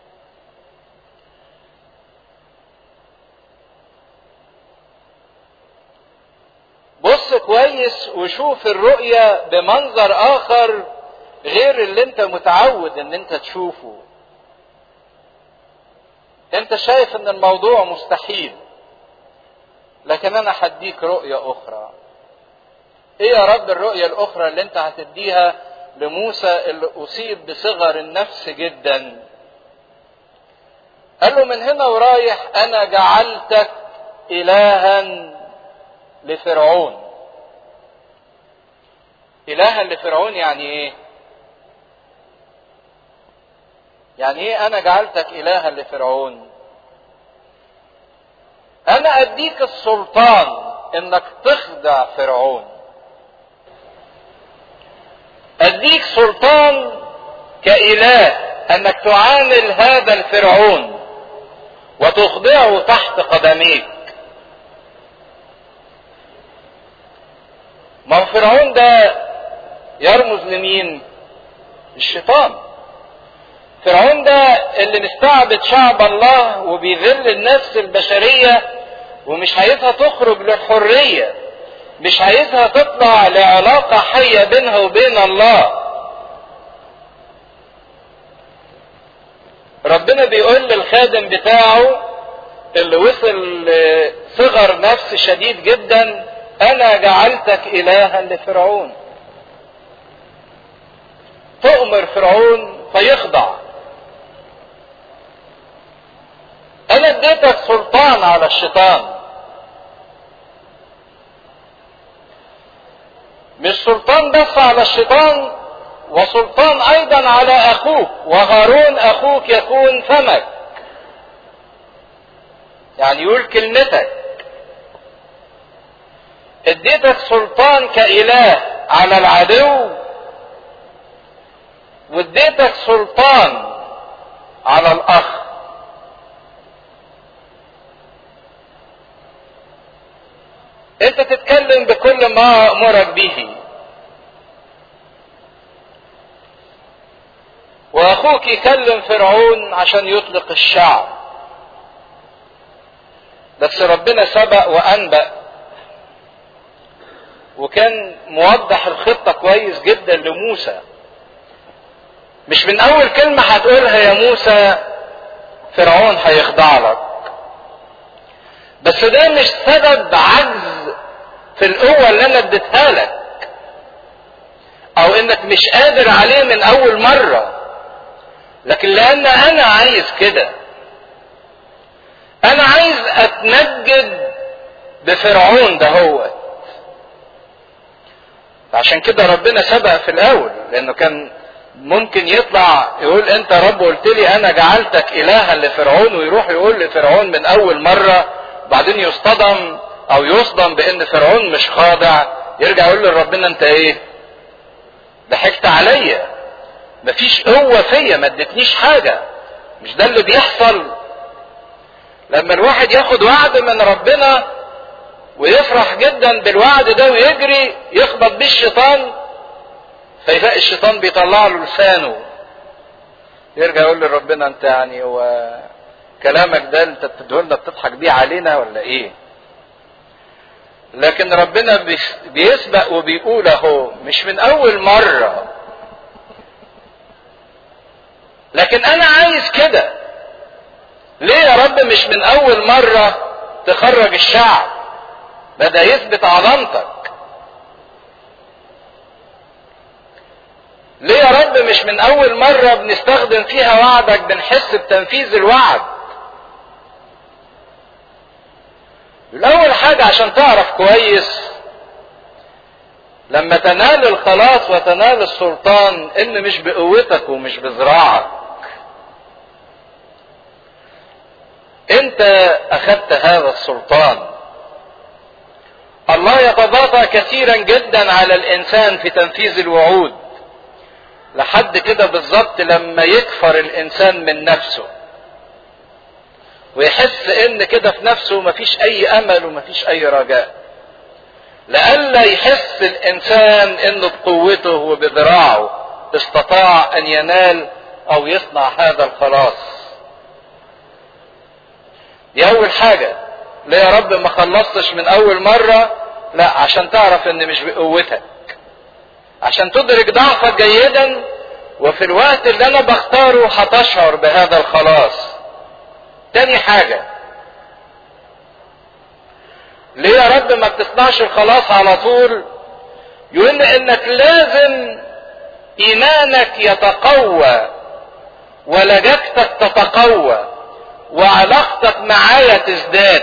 بص كويس وشوف الرؤية بمنظر اخر غير اللي انت متعود ان انت تشوفه انت شايف ان الموضوع مستحيل لكن انا هديك رؤية اخرى ايه يا رب الرؤية الاخرى اللي انت هتديها لموسى اللي اصيب بصغر النفس جدا قال له من هنا ورايح انا جعلتك الها لفرعون الها لفرعون يعني ايه يعني ايه انا جعلتك الها لفرعون انا اديك السلطان انك تخدع فرعون اديك سلطان كاله انك تعامل هذا الفرعون وتخضعه تحت قدميك ما هو فرعون ده يرمز لمين الشيطان فرعون ده اللي مستعبد شعب الله وبيذل النفس البشرية ومش عايزها تخرج للحرية مش عايزها تطلع لعلاقة حية بينها وبين الله ربنا بيقول للخادم بتاعه اللي وصل لصغر نفس شديد جدا انا جعلتك الها لفرعون تؤمر فرعون فيخضع انا اديتك سلطان على الشيطان مش سلطان بس على الشيطان وسلطان ايضا على اخوك وهارون اخوك يكون فمك يعني يقول كلمتك اديتك سلطان كاله على العدو واديتك سلطان على الاخ انت تتكلم بكل ما امرك به واخوك يكلم فرعون عشان يطلق الشعب بس ربنا سبق وانبأ وكان موضح الخطة كويس جدا لموسى مش من اول كلمة هتقولها يا موسى فرعون هيخضع لك بس ده مش سبب عجز في القوة اللي انا اديتها لك او انك مش قادر عليه من اول مرة لكن لان انا عايز كده انا عايز اتمجد بفرعون ده هو عشان كده ربنا سبق في الاول لانه كان ممكن يطلع يقول انت رب قلت لي انا جعلتك الها لفرعون ويروح يقول لفرعون من اول مرة بعدين يصطدم او يصدم بان فرعون مش خاضع يرجع يقول لربنا انت ايه ضحكت عليا مفيش قوة فيا ما ادتنيش حاجة مش ده اللي بيحصل لما الواحد ياخد وعد من ربنا ويفرح جدا بالوعد ده ويجري يخبط بيه الشيطان فيلاقي الشيطان بيطلع له لسانه يرجع يقول لربنا انت يعني هو كلامك ده انت بتديهولنا بتضحك بيه علينا ولا ايه لكن ربنا بيسبق وبيقول اهو مش من اول مرة لكن انا عايز كده ليه يا رب مش من اول مرة تخرج الشعب بدا يثبت عظمتك ليه يا رب مش من اول مرة بنستخدم فيها وعدك بنحس بتنفيذ الوعد الاول حاجة عشان تعرف كويس لما تنال الخلاص وتنال السلطان ان مش بقوتك ومش بذراعك انت اخذت هذا السلطان الله يتباطأ كثيرا جدا على الانسان في تنفيذ الوعود لحد كده بالظبط لما يكفر الانسان من نفسه ويحس ان كده في نفسه مفيش اي امل ومفيش اي رجاء لئلا يحس الانسان انه بقوته وبذراعه استطاع ان ينال او يصنع هذا الخلاص دي اول حاجة ليه يا رب ما خلصتش من اول مرة لا عشان تعرف ان مش بقوتك عشان تدرك ضعفك جيدا وفي الوقت اللي انا بختاره هتشعر بهذا الخلاص تاني حاجة ليه يا رب ما بتصنعش الخلاص على طول يقول انك لازم ايمانك يتقوى ولجاجتك تتقوى وعلاقتك معايا تزداد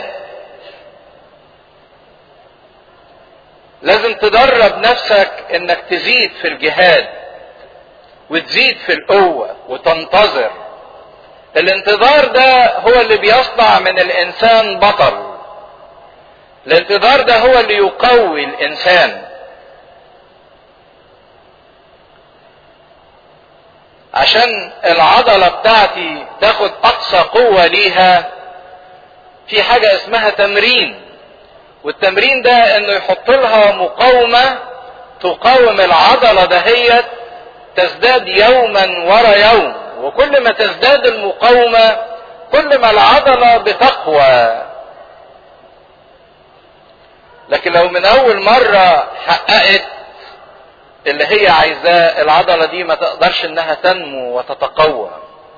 لازم تدرب نفسك انك تزيد في الجهاد وتزيد في القوة وتنتظر الانتظار ده هو اللي بيصنع من الانسان بطل الانتظار ده هو اللي يقوي الانسان عشان العضلة بتاعتي تاخد اقصى قوة ليها في حاجة اسمها تمرين والتمرين ده انه يحط لها مقاومة تقاوم العضلة دهيت تزداد يوما ورا يوم وكل ما تزداد المقاومة كل ما العضلة بتقوى لكن لو من اول مرة حققت اللي هي عايزاه العضلة دي ما تقدرش انها تنمو وتتقوى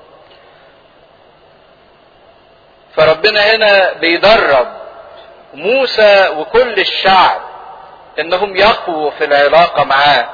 فربنا هنا بيدرب موسى وكل الشعب انهم يقووا في العلاقة معاه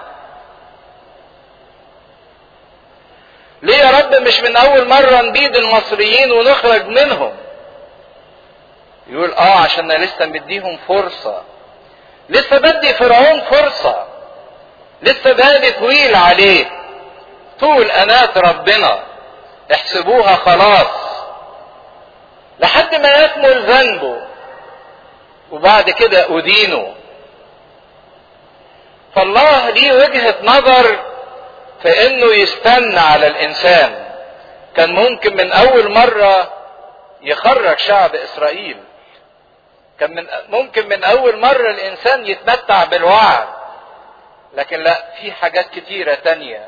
ليه يا رب مش من اول مرة نبيد المصريين ونخرج منهم يقول اه عشان انا لسه مديهم فرصة لسه بدي فرعون فرصة لسه بالي طويل عليه طول انات ربنا احسبوها خلاص لحد ما يكمل ذنبه وبعد كده ادينه فالله ليه وجهة نظر في انه يستنى على الانسان كان ممكن من اول مرة يخرج شعب اسرائيل كان من ممكن من اول مرة الانسان يتمتع بالوعد لكن لا في حاجات كتيرة تانية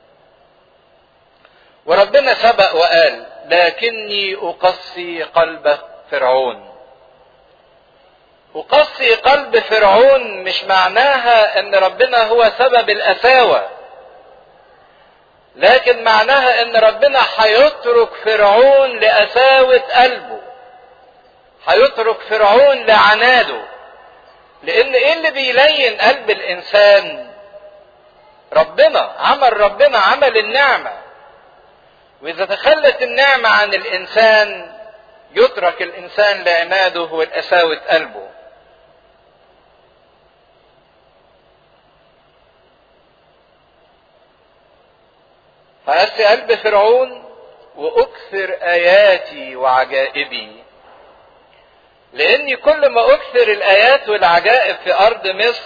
وربنا سبق وقال لكني اقصي قلب فرعون اقصي قلب فرعون مش معناها ان ربنا هو سبب القساوه لكن معناها ان ربنا هيترك فرعون لقساوه قلبه هيترك فرعون لعناده لان ايه اللي بيلين قلب الانسان ربنا عمل ربنا عمل النعمه واذا تخلت النعمه عن الانسان يترك الانسان لعناده والقساوه قلبه فأسي قلب فرعون وأكثر آياتي وعجائبي لأني كل ما أكثر الآيات والعجائب في أرض مصر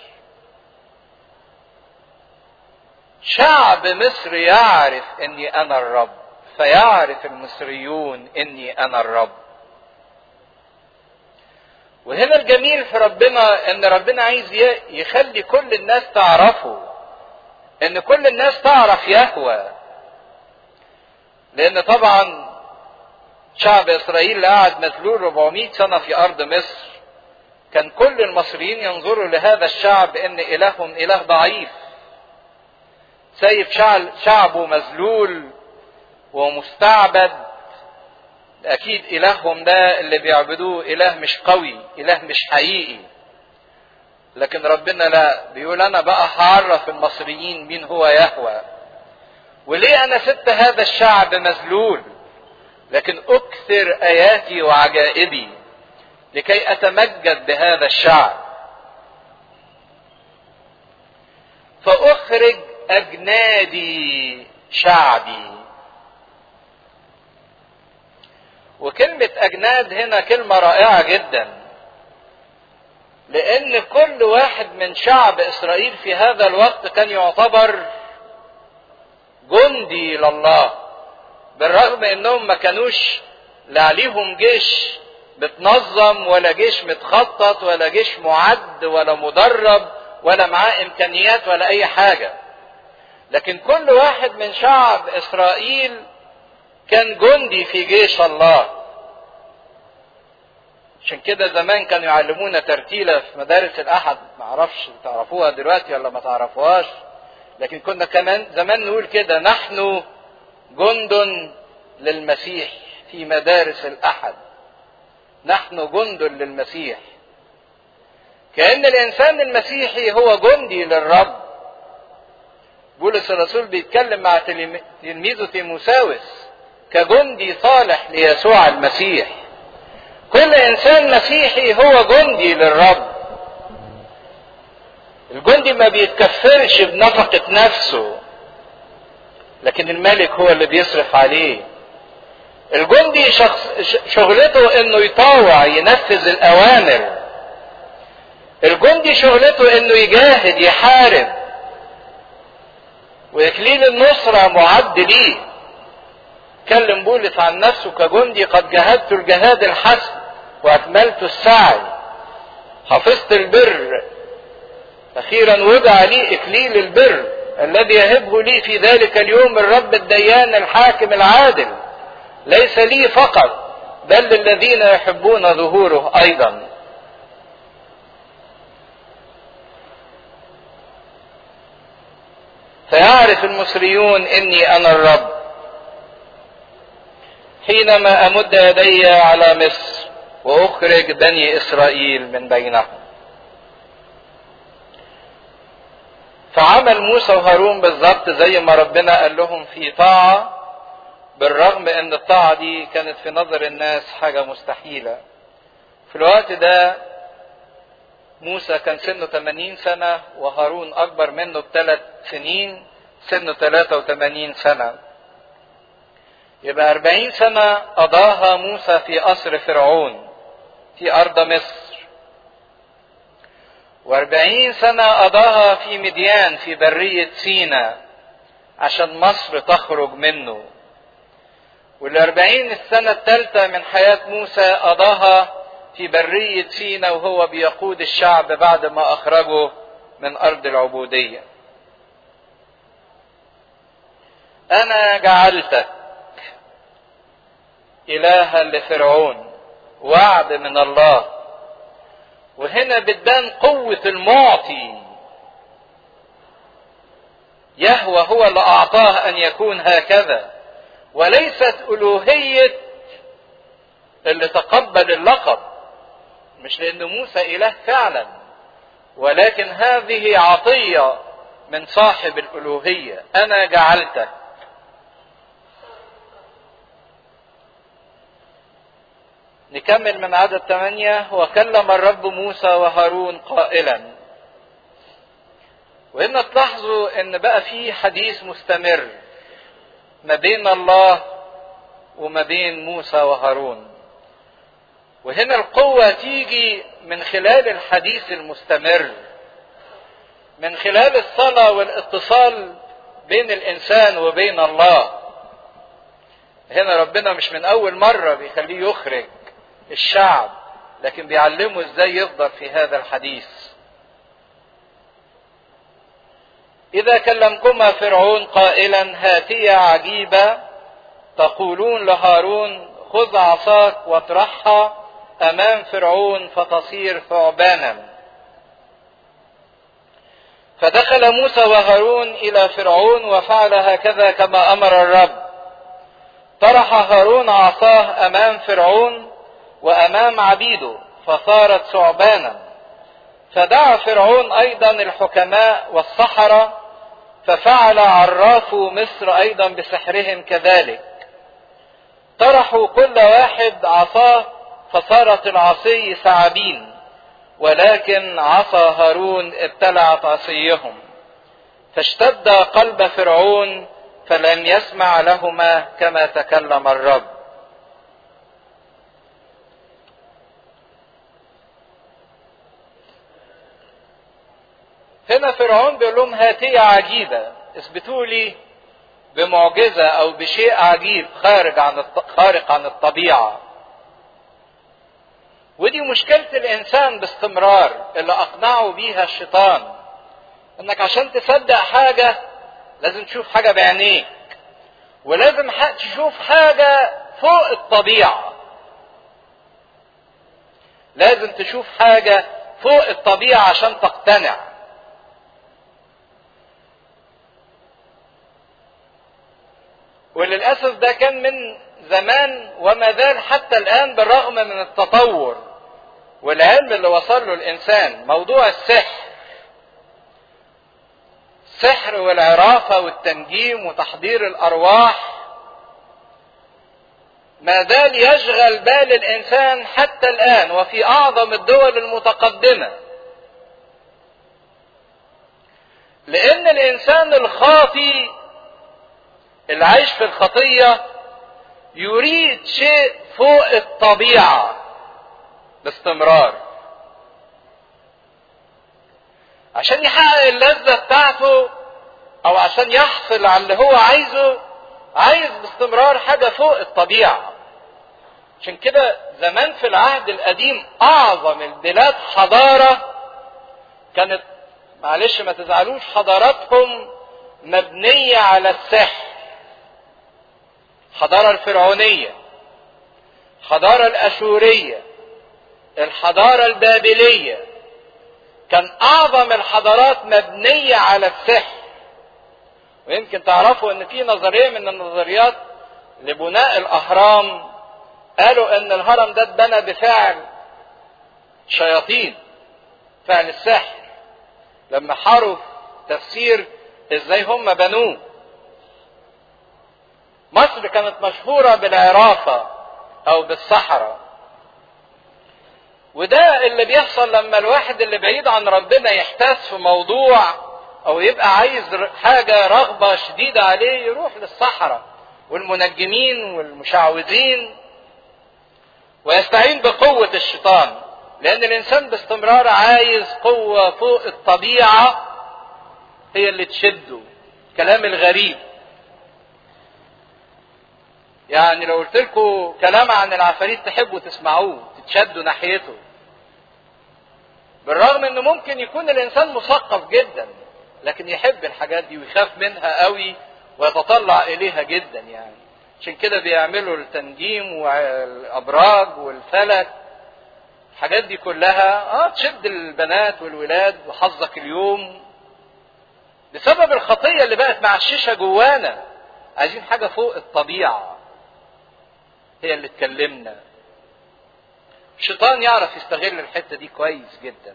شعب مصر يعرف أني أنا الرب فيعرف المصريون أني أنا الرب وهنا الجميل في ربنا ان ربنا عايز يخلي كل الناس تعرفه ان كل الناس تعرف يهوى لان طبعا شعب اسرائيل اللي قعد مذلول 400 سنه في ارض مصر كان كل المصريين ينظروا لهذا الشعب ان الههم اله ضعيف سايب شعبه مذلول ومستعبد اكيد الههم ده اللي بيعبدوه اله مش قوي اله مش حقيقي لكن ربنا لا بيقول انا بقى هعرف المصريين مين هو يهوى وليه انا سبت هذا الشعب مذلول لكن اكثر اياتي وعجائبي لكي اتمجد بهذا الشعب فاخرج اجنادي شعبي وكلمة أجناد هنا كلمة رائعة جدا لأن كل واحد من شعب إسرائيل في هذا الوقت كان يعتبر جندي لله بالرغم انهم ما كانوش لا عليهم جيش متنظم ولا جيش متخطط ولا جيش معد ولا مدرب ولا معاه امكانيات ولا اي حاجه لكن كل واحد من شعب اسرائيل كان جندي في جيش الله عشان كده زمان كانوا يعلمونا ترتيله في مدارس الاحد ما اعرفش تعرفوها دلوقتي ولا ما تعرفوهاش لكن كنا كمان زمان نقول كده نحن جند للمسيح في مدارس الاحد نحن جند للمسيح كان الانسان المسيحي هو جندي للرب بولس الرسول بيتكلم مع تلميذه تيموساوس كجندي صالح ليسوع المسيح كل انسان مسيحي هو جندي للرب الجندي ما بيتكفلش بنفقة نفسه لكن الملك هو اللي بيصرف عليه الجندي شخص شغلته انه يطاوع ينفذ الاوامر الجندي شغلته انه يجاهد يحارب واكليل النصرة معد ليه كلم بولس عن نفسه كجندي قد جاهدت الجهاد الحسن واكملت السعي حفظت البر اخيرا وضع لي اكليل البر الذي يهبه لي في ذلك اليوم الرب الديان الحاكم العادل ليس لي فقط بل للذين يحبون ظهوره ايضا فيعرف المصريون اني انا الرب حينما امد يدي على مصر واخرج بني اسرائيل من بينهم فعمل موسى وهارون بالظبط زي ما ربنا قال لهم في طاعة بالرغم ان الطاعة دي كانت في نظر الناس حاجة مستحيلة في الوقت ده موسى كان سنه 80 سنة وهارون أكبر منه بثلاث سنين سنه 83 سنة يبقى 40 سنة قضاها موسى في قصر فرعون في أرض مصر وأربعين سنة قضاها في مديان في برية سينا عشان مصر تخرج منه والأربعين السنة الثالثة من حياة موسى قضاها في برية سينا وهو بيقود الشعب بعد ما أخرجه من أرض العبودية أنا جعلتك إلها لفرعون وعد من الله وهنا بتبان قوة المعطي يهوى هو اللي أعطاه أن يكون هكذا وليست ألوهية اللي تقبل اللقب مش لأن موسى إله فعلا ولكن هذه عطية من صاحب الألوهية أنا جعلتك نكمل من عدد ثمانية وكلم الرب موسى وهارون قائلا وهنا تلاحظوا ان بقى في حديث مستمر ما بين الله وما بين موسى وهارون وهنا القوة تيجي من خلال الحديث المستمر من خلال الصلاة والاتصال بين الإنسان وبين الله هنا ربنا مش من أول مرة بيخليه يخرج الشعب لكن بيعلمه ازاي يفضل في هذا الحديث إذا كلمكما فرعون قائلا هاتية عجيبة تقولون لهارون خذ عصاك واطرحها أمام فرعون فتصير ثعبانا فدخل موسى وهارون إلى فرعون وفعل هكذا كما أمر الرب طرح هارون عصاه أمام فرعون وأمام عبيده فصارت ثعبانا فدعا فرعون أيضا الحكماء والسحرة ففعل عرافوا مصر أيضا بسحرهم كذلك طرحوا كل واحد عصاه فصارت العصي ثعابين ولكن عصا هارون ابتلعت عصيهم فاشتد قلب فرعون فلم يسمع لهما كما تكلم الرب هنا فرعون بيقول لهم هاتية عجيبة اثبتوا لي بمعجزة أو بشيء عجيب خارج عن خارق عن الطبيعة. ودي مشكلة الإنسان باستمرار اللي أقنعه بيها الشيطان. إنك عشان تصدق حاجة لازم تشوف حاجة بعينيك. ولازم تشوف حاجة فوق الطبيعة. لازم تشوف حاجة فوق الطبيعة عشان تقتنع. وللأسف ده كان من زمان وما زال حتى الآن بالرغم من التطور والعلم اللي وصل له الإنسان موضوع السحر السحر والعرافة والتنجيم وتحضير الأرواح ما زال يشغل بال الإنسان حتى الآن وفي أعظم الدول المتقدمة لأن الإنسان الخاطي اللي عايش في الخطية يريد شيء فوق الطبيعة باستمرار عشان يحقق اللذة بتاعته او عشان يحصل على اللي هو عايزه عايز باستمرار حاجة فوق الطبيعة عشان كده زمان في العهد القديم اعظم البلاد حضارة كانت معلش ما تزعلوش حضاراتهم مبنية على السحر الحضارة الفرعونية الحضارة الأشورية الحضارة البابلية كان أعظم الحضارات مبنية على السحر ويمكن تعرفوا ان في نظرية من النظريات لبناء الأهرام قالوا ان الهرم ده اتبنى بفعل شياطين فعل السحر لما حاروا تفسير ازاي هم بنوه مصر كانت مشهورة بالعرافة أو بالصحراء وده اللي بيحصل لما الواحد اللي بعيد عن ربنا يحتاس في موضوع أو يبقى عايز حاجة رغبة شديدة عليه يروح للصحراء والمنجمين والمشعوذين ويستعين بقوة الشيطان لأن الإنسان باستمرار عايز قوة فوق الطبيعة هي اللي تشده كلام الغريب يعني لو قلت لكم كلام عن العفاريت تحبوا تسمعوه تتشدوا ناحيته بالرغم انه ممكن يكون الانسان مثقف جدا لكن يحب الحاجات دي ويخاف منها قوي ويتطلع اليها جدا يعني عشان كده بيعملوا التنجيم والابراج والفلك الحاجات دي كلها اه تشد البنات والولاد وحظك اليوم بسبب الخطيه اللي بقت معششه جوانا عايزين حاجه فوق الطبيعه هي اللي تكلمنا الشيطان يعرف يستغل الحته دي كويس جدا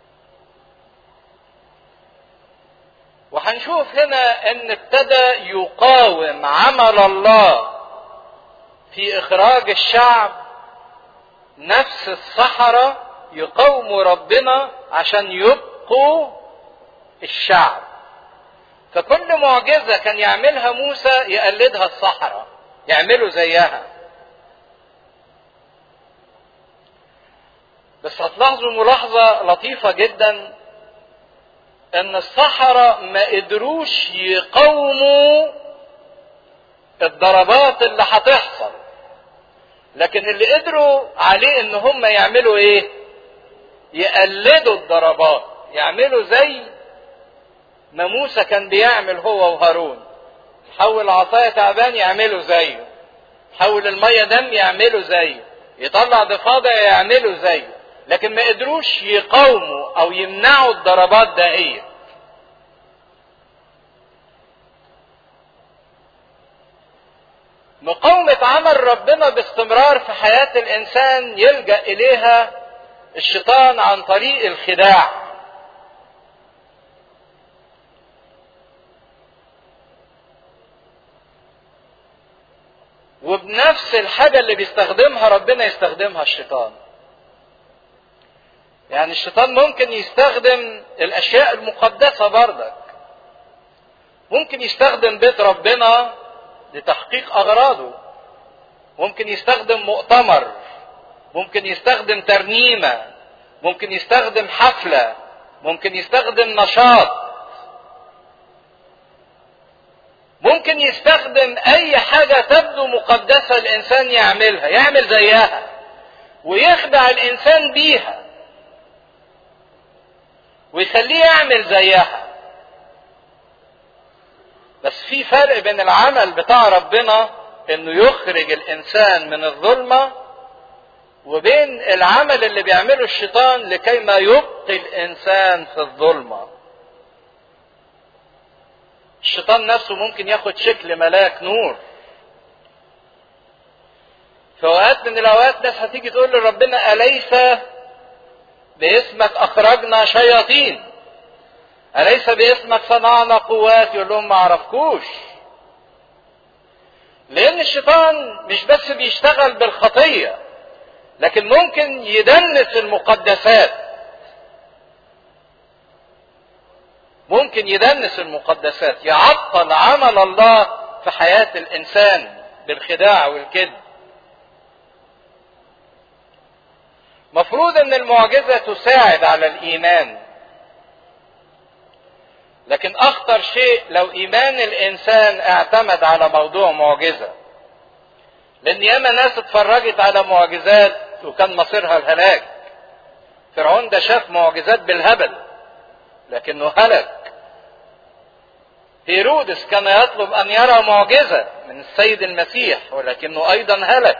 وهنشوف هنا ان ابتدى يقاوم عمل الله في اخراج الشعب نفس السحرة يقاوموا ربنا عشان يبقوا الشعب فكل معجزة كان يعملها موسى يقلدها السحرة يعملوا زيها بس هتلاحظوا ملاحظة لطيفة جدا ان السحرة ما قدروش يقاوموا الضربات اللي هتحصل لكن اللي قدروا عليه ان هم يعملوا ايه يقلدوا الضربات يعملوا زي ما موسى كان بيعمل هو وهارون يحول عصاية تعبان يعملوا زيه يحول المية دم يعملوا زيه يطلع ضفادع يعملوا زيه لكن ما قدروش يقاوموا او يمنعوا الضربات دهية مقاومة عمل ربنا باستمرار في حياة الإنسان يلجأ إليها الشيطان عن طريق الخداع. وبنفس الحاجة اللي بيستخدمها ربنا يستخدمها الشيطان. يعني الشيطان ممكن يستخدم الأشياء المقدسة بردك. ممكن يستخدم بيت ربنا لتحقيق اغراضه ممكن يستخدم مؤتمر ممكن يستخدم ترنيمه ممكن يستخدم حفله ممكن يستخدم نشاط ممكن يستخدم اي حاجه تبدو مقدسه الانسان يعملها يعمل زيها ويخدع الانسان بيها ويخليه يعمل زيها بس في فرق بين العمل بتاع ربنا انه يخرج الانسان من الظلمه وبين العمل اللي بيعمله الشيطان لكي ما يبقي الانسان في الظلمه الشيطان نفسه ممكن ياخد شكل ملاك نور في اوقات من الاوقات ناس هتيجي تقول لربنا اليس باسمك اخرجنا شياطين أليس باسمك صنعنا قوات يقول لهم ما عرفكوش لأن الشيطان مش بس بيشتغل بالخطية لكن ممكن يدنس المقدسات ممكن يدنس المقدسات يعطل عمل الله في حياة الإنسان بالخداع والكذب مفروض ان المعجزة تساعد على الإيمان لكن اخطر شيء لو ايمان الانسان اعتمد على موضوع معجزه لان ياما ناس اتفرجت على معجزات وكان مصيرها الهلاك فرعون ده شاف معجزات بالهبل لكنه هلك هيرودس كان يطلب ان يرى معجزه من السيد المسيح ولكنه ايضا هلك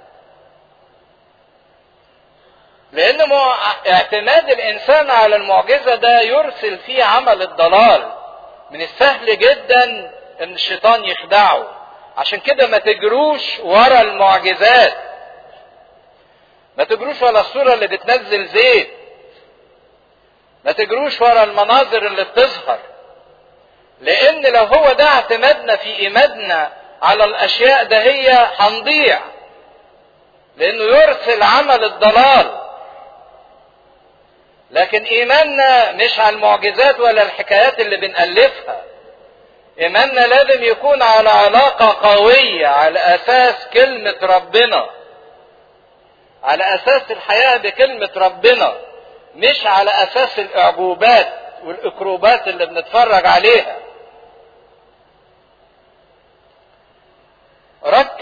لان مع... اعتماد الانسان على المعجزه ده يرسل فيه عمل الضلال من السهل جدا ان الشيطان يخدعه عشان كده ما تجروش ورا المعجزات ما تجروش ورا الصورة اللي بتنزل زيت ما تجروش ورا المناظر اللي بتظهر لان لو هو ده اعتمادنا في ايماننا على الاشياء ده هي هنضيع لانه يرسل عمل الضلال لكن ايماننا مش على المعجزات ولا الحكايات اللي بنألفها ايماننا لازم يكون على علاقة قوية على اساس كلمة ربنا على اساس الحياة بكلمة ربنا مش على اساس الاعجوبات والاكروبات اللي بنتفرج عليها ركز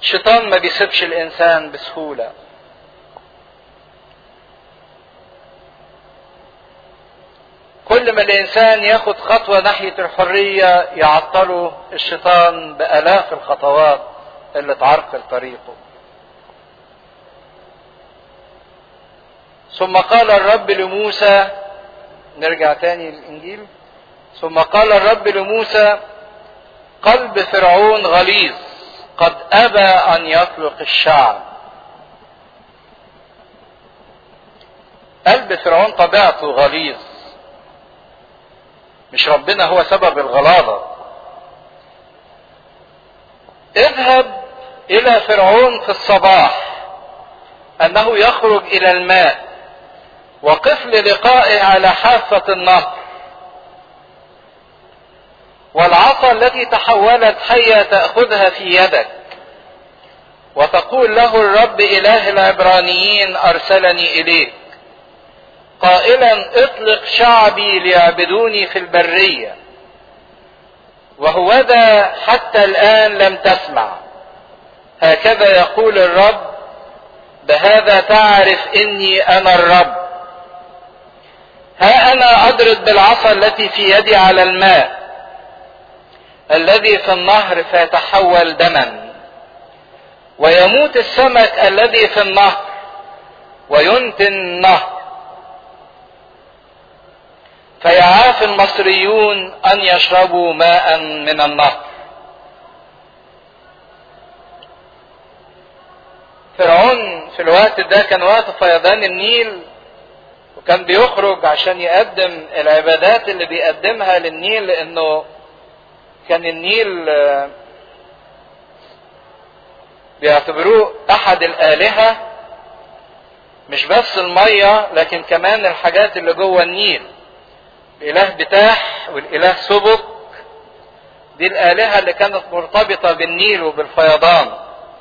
الشيطان ما بيسيبش الانسان بسهوله كل ما الانسان ياخد خطوه ناحيه الحريه يعطله الشيطان بالاف الخطوات اللي تعرقل طريقه ثم قال الرب لموسى نرجع تاني للانجيل ثم قال الرب لموسى قلب فرعون غليظ قد ابى ان يطلق الشعب قلب فرعون طبيعته غليظ مش ربنا هو سبب الغلاظة اذهب الى فرعون في الصباح انه يخرج الى الماء وقف للقائه على حافة النهر والعصا التي تحولت حية تأخذها في يدك وتقول له الرب إله العبرانيين أرسلني إليك قائلا اطلق شعبي ليعبدوني في البرية وهوذا حتى الآن لم تسمع هكذا يقول الرب بهذا تعرف إني أنا الرب ها أنا أضرب بالعصا التي في يدي على الماء الذي في النهر فيتحول دما ويموت السمك الذي في النهر وينتن النهر فيعاف المصريون ان يشربوا ماء من النهر فرعون في الوقت ده كان وقت فيضان النيل وكان بيخرج عشان يقدم العبادات اللي بيقدمها للنيل لانه كان النيل بيعتبروه احد الالهه مش بس الميه لكن كمان الحاجات اللي جوه النيل الاله بتاح والاله سبك دي الالهه اللي كانت مرتبطه بالنيل وبالفيضان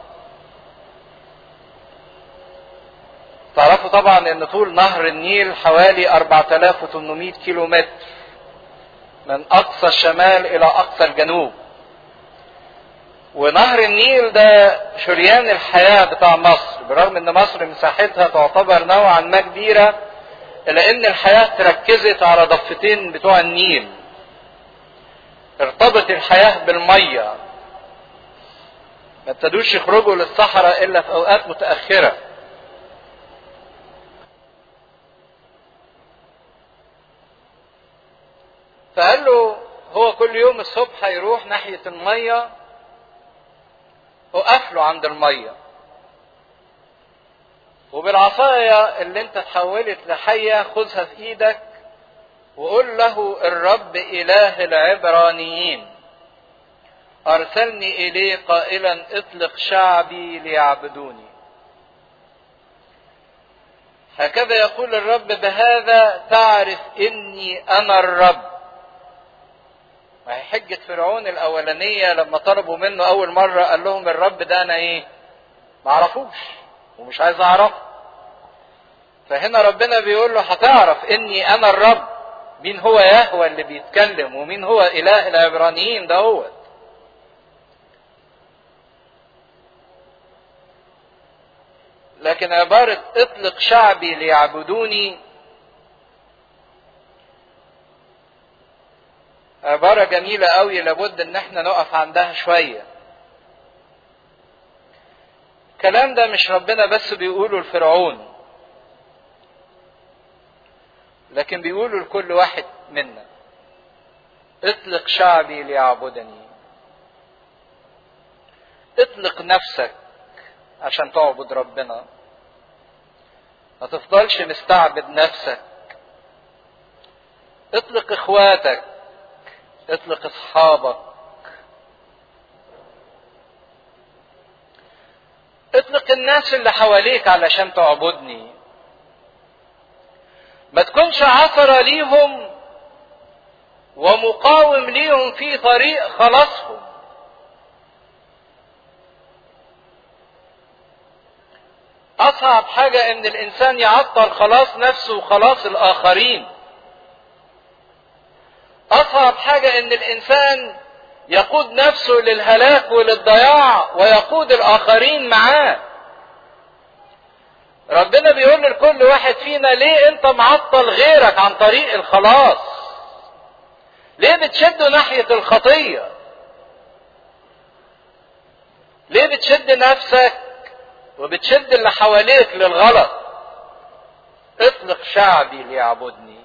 تعرفوا طبعا ان طول نهر النيل حوالي 4800 كيلو متر من اقصى الشمال الى اقصى الجنوب ونهر النيل ده شريان الحياة بتاع مصر برغم ان مصر مساحتها تعتبر نوعا ما كبيرة الا ان الحياة تركزت على ضفتين بتوع النيل ارتبط الحياة بالمية ما ابتدوش يخرجوا للصحراء الا في اوقات متأخرة فقال له هو كل يوم الصبح هيروح ناحية المية وقف له عند المية وبالعصاية اللي انت اتحولت لحية خذها في ايدك وقول له الرب اله العبرانيين ارسلني اليه قائلا اطلق شعبي ليعبدوني هكذا يقول الرب بهذا تعرف اني انا الرب ما هي حجة فرعون الأولانية لما طلبوا منه أول مرة قال لهم الرب ده أنا إيه؟ ما أعرفوش ومش عايز أعرفه. فهنا ربنا بيقول له هتعرف إني أنا الرب. مين هو يهوى اللي بيتكلم ومين هو إله العبرانيين ده هو. لكن عبارة اطلق شعبي ليعبدوني عبارة جميلة قوي لابد ان احنا نقف عندها شوية الكلام ده مش ربنا بس بيقوله لفرعون لكن بيقوله لكل واحد منا اطلق شعبي ليعبدني اطلق نفسك عشان تعبد ربنا ما تفضلش مستعبد نفسك اطلق اخواتك اطلق اصحابك اطلق الناس اللي حواليك علشان تعبدني ما تكونش عثرة ليهم ومقاوم ليهم في طريق خلاصهم اصعب حاجة ان الانسان يعطل خلاص نفسه وخلاص الاخرين اصعب حاجة ان الانسان يقود نفسه للهلاك وللضياع ويقود الاخرين معاه ربنا بيقول لكل واحد فينا ليه انت معطل غيرك عن طريق الخلاص ليه بتشده ناحية الخطية ليه بتشد نفسك وبتشد اللي حواليك للغلط اطلق شعبي ليعبدني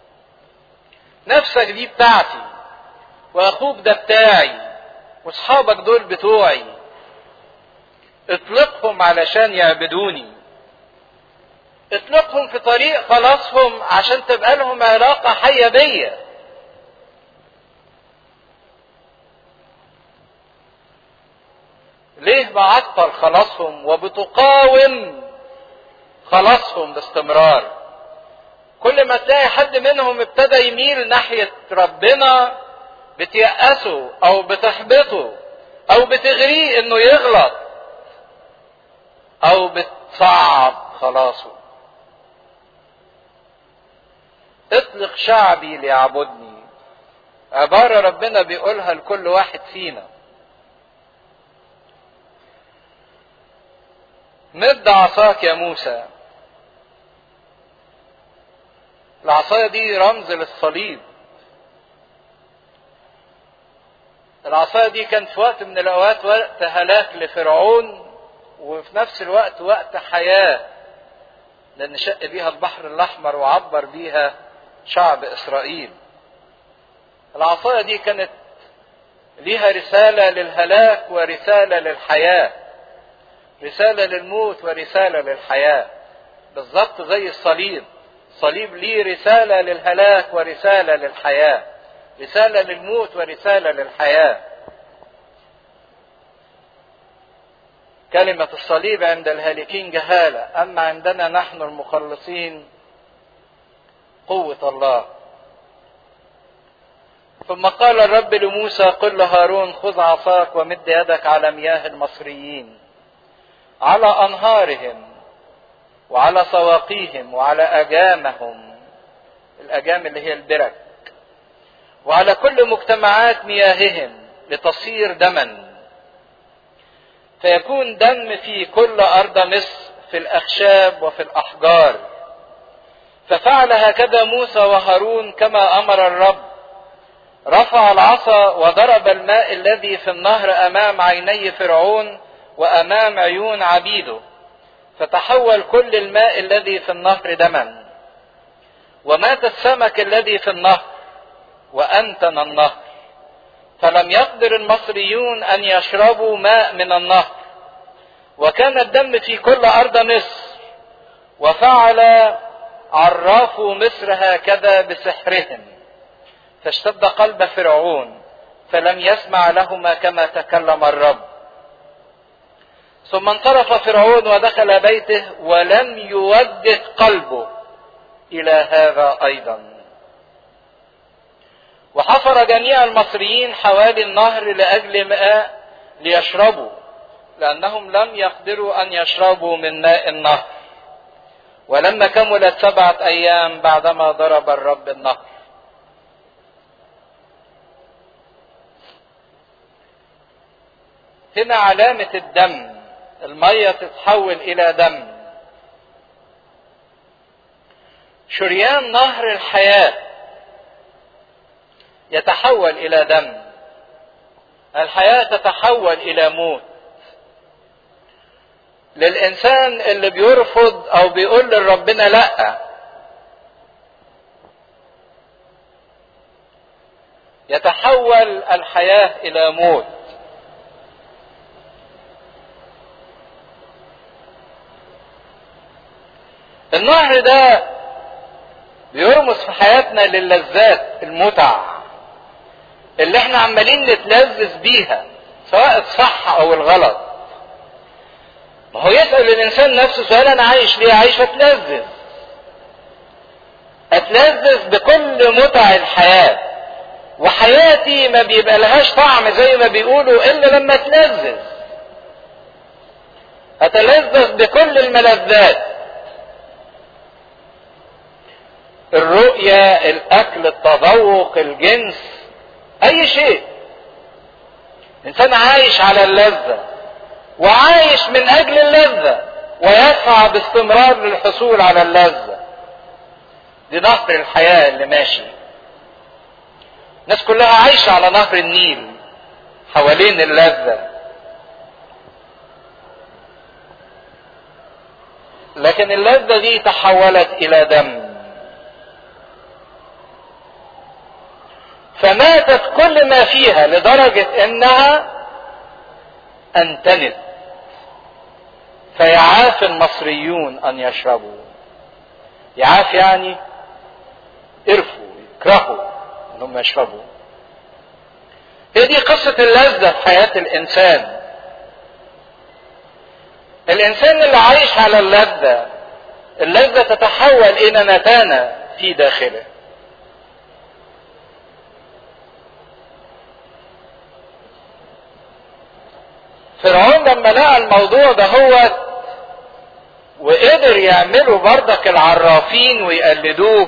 نفسك دي بتاعتي واخوك ده بتاعي واصحابك دول بتوعي اطلقهم علشان يعبدوني اطلقهم في طريق خلاصهم عشان تبقى لهم علاقة حية بيا ليه معطل خلاصهم وبتقاوم خلاصهم باستمرار كل ما تلاقي حد منهم ابتدى يميل ناحية ربنا بتيأسه او بتحبطه او بتغريه انه يغلط او بتصعب خلاصه اطلق شعبي ليعبدني عبارة ربنا بيقولها لكل واحد فينا مد عصاك يا موسى العصاية دي رمز للصليب العصاية دي كانت في وقت من الأوقات وقت هلاك لفرعون وفي نفس الوقت وقت حياة لأن شق بيها البحر الأحمر وعبر بيها شعب إسرائيل العصاية دي كانت ليها رسالة للهلاك ورسالة للحياة رسالة للموت ورسالة للحياة بالظبط زي الصليب الصليب ليه رسالة للهلاك ورسالة للحياة رسالة للموت ورسالة للحياة كلمة الصليب عند الهالكين جهالة أما عندنا نحن المخلصين قوة الله ثم قال الرب لموسى قل لهارون خذ عصاك ومد يدك على مياه المصريين على أنهارهم وعلى سواقيهم وعلى أجامهم الأجام اللي هي البرك وعلى كل مجتمعات مياههم لتصير دما فيكون دم في كل أرض مصر في الأخشاب وفي الأحجار ففعل هكذا موسى وهارون كما أمر الرب رفع العصا وضرب الماء الذي في النهر أمام عيني فرعون وأمام عيون عبيده فتحول كل الماء الذي في النهر دما ومات السمك الذي في النهر وأنتن النهر فلم يقدر المصريون أن يشربوا ماء من النهر وكان الدم في كل أرض مصر وفعل عرافوا مصر هكذا بسحرهم فاشتد قلب فرعون فلم يسمع لهما كما تكلم الرب ثم انصرف فرعون ودخل بيته ولم يوجه قلبه الى هذا ايضا وحفر جميع المصريين حوالي النهر لاجل ماء ليشربوا لانهم لم يقدروا ان يشربوا من ماء النهر ولما كملت سبعه ايام بعدما ضرب الرب النهر هنا علامه الدم الميه تتحول الى دم شريان نهر الحياه يتحول الى دم الحياه تتحول الى موت للانسان اللي بيرفض او بيقول لربنا لا يتحول الحياه الى موت النهر ده بيرمز في حياتنا للذات المتع اللي احنا عمالين نتلذذ بيها سواء الصح او الغلط ما هو يسأل الانسان نفسه سؤال انا عايش ليه عايش اتلذذ اتلذذ بكل متع الحياة وحياتي ما بيبقى لهاش طعم زي ما بيقولوا الا لما اتلذذ اتلذذ بكل الملذات الرؤية الاكل التذوق الجنس اي شيء انسان عايش على اللذة وعايش من اجل اللذة ويسعى باستمرار للحصول على اللذة دي نهر الحياة اللي ماشي الناس كلها عايشة على نهر النيل حوالين اللذة لكن اللذة دي تحولت إلى دم فماتت كل ما فيها لدرجة إنها أنتنت فيعاف المصريون أن يشربوا يعاف يعني قرفوا يكرهوا انهم يشربوا هي دي قصة اللذة في حياة الإنسان الإنسان اللي عايش على اللذة اللذة تتحول إلى نتانة في داخله فرعون لما لقى الموضوع ده هو وقدر يعملوا بردك العرافين ويقلدوه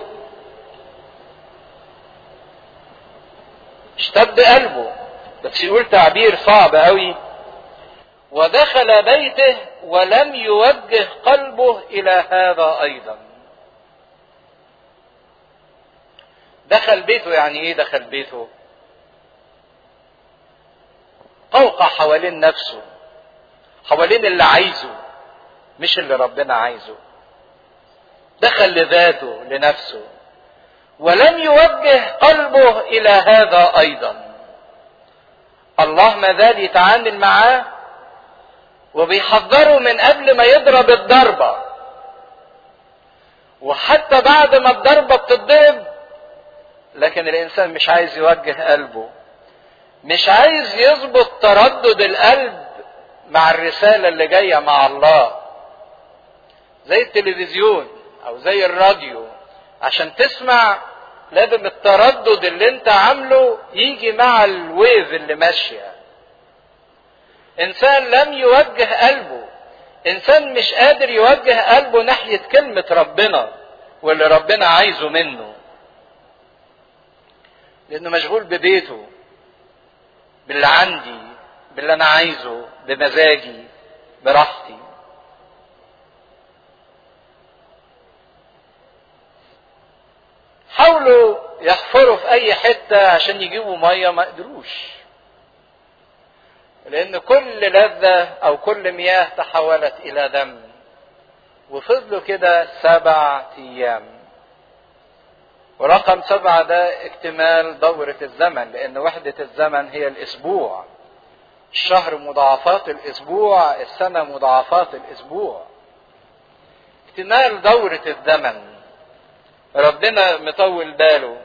اشتد قلبه بس يقول تعبير صعب قوي ودخل بيته ولم يوجه قلبه الى هذا ايضا دخل بيته يعني ايه دخل بيته قوقع حوالين نفسه حوالين اللي عايزه مش اللي ربنا عايزه دخل لذاته لنفسه ولم يوجه قلبه الى هذا ايضا الله ما زال يتعامل معاه وبيحذره من قبل ما يضرب الضربة وحتى بعد ما الضربة بتضرب لكن الانسان مش عايز يوجه قلبه مش عايز يظبط تردد القلب مع الرسالة اللي جاية مع الله زي التلفزيون او زي الراديو عشان تسمع لازم التردد اللي انت عامله يجي مع الويف اللي ماشيه انسان لم يوجه قلبه انسان مش قادر يوجه قلبه ناحيه كلمه ربنا واللي ربنا عايزه منه لانه مشغول ببيته باللي عندي باللي انا عايزه بمزاجي براحتي حاولوا يحفروا في اي حتة عشان يجيبوا مية ما قدروش لان كل لذة او كل مياه تحولت الى دم وفضلوا كده سبع ايام ورقم سبعة ده اكتمال دورة الزمن لان وحدة الزمن هي الاسبوع الشهر مضاعفات الاسبوع السنة مضاعفات الاسبوع اكتمال دورة الزمن ربنا مطول باله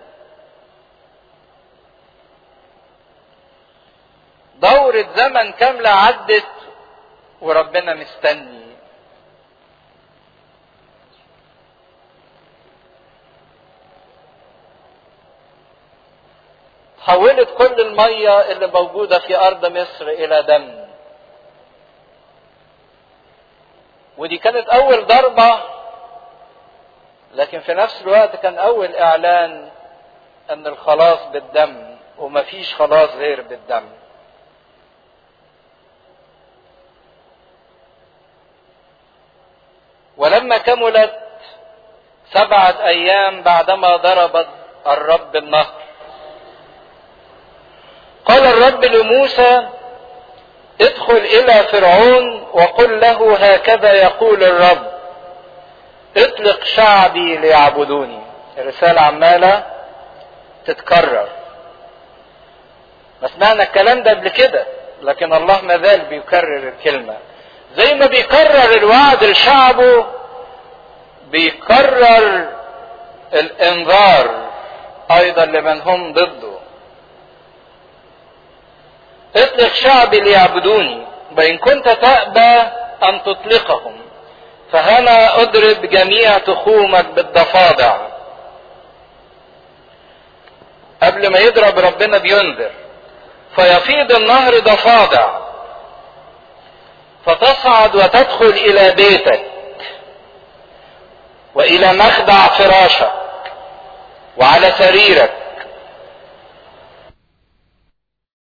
دورة زمن كاملة عدت وربنا مستني حولت كل المية اللي موجودة في أرض مصر إلى دم ودي كانت أول ضربة لكن في نفس الوقت كان اول اعلان ان الخلاص بالدم ومفيش خلاص غير بالدم ولما كملت سبعة ايام بعدما ضربت الرب النهر قال الرب لموسى ادخل الى فرعون وقل له هكذا يقول الرب اطلق شعبي ليعبدوني الرسالة عمالة تتكرر ما سمعنا الكلام ده قبل كده لكن الله ما زال بيكرر الكلمة زي ما بيكرر الوعد لشعبه بيكرر الانذار ايضا لمن هم ضده اطلق شعبي ليعبدوني وان كنت تأبى ان تطلقهم فهنا اضرب جميع تخومك بالضفادع قبل ما يضرب ربنا بينذر فيفيض النهر ضفادع فتصعد وتدخل الى بيتك والى مخدع فراشك وعلى سريرك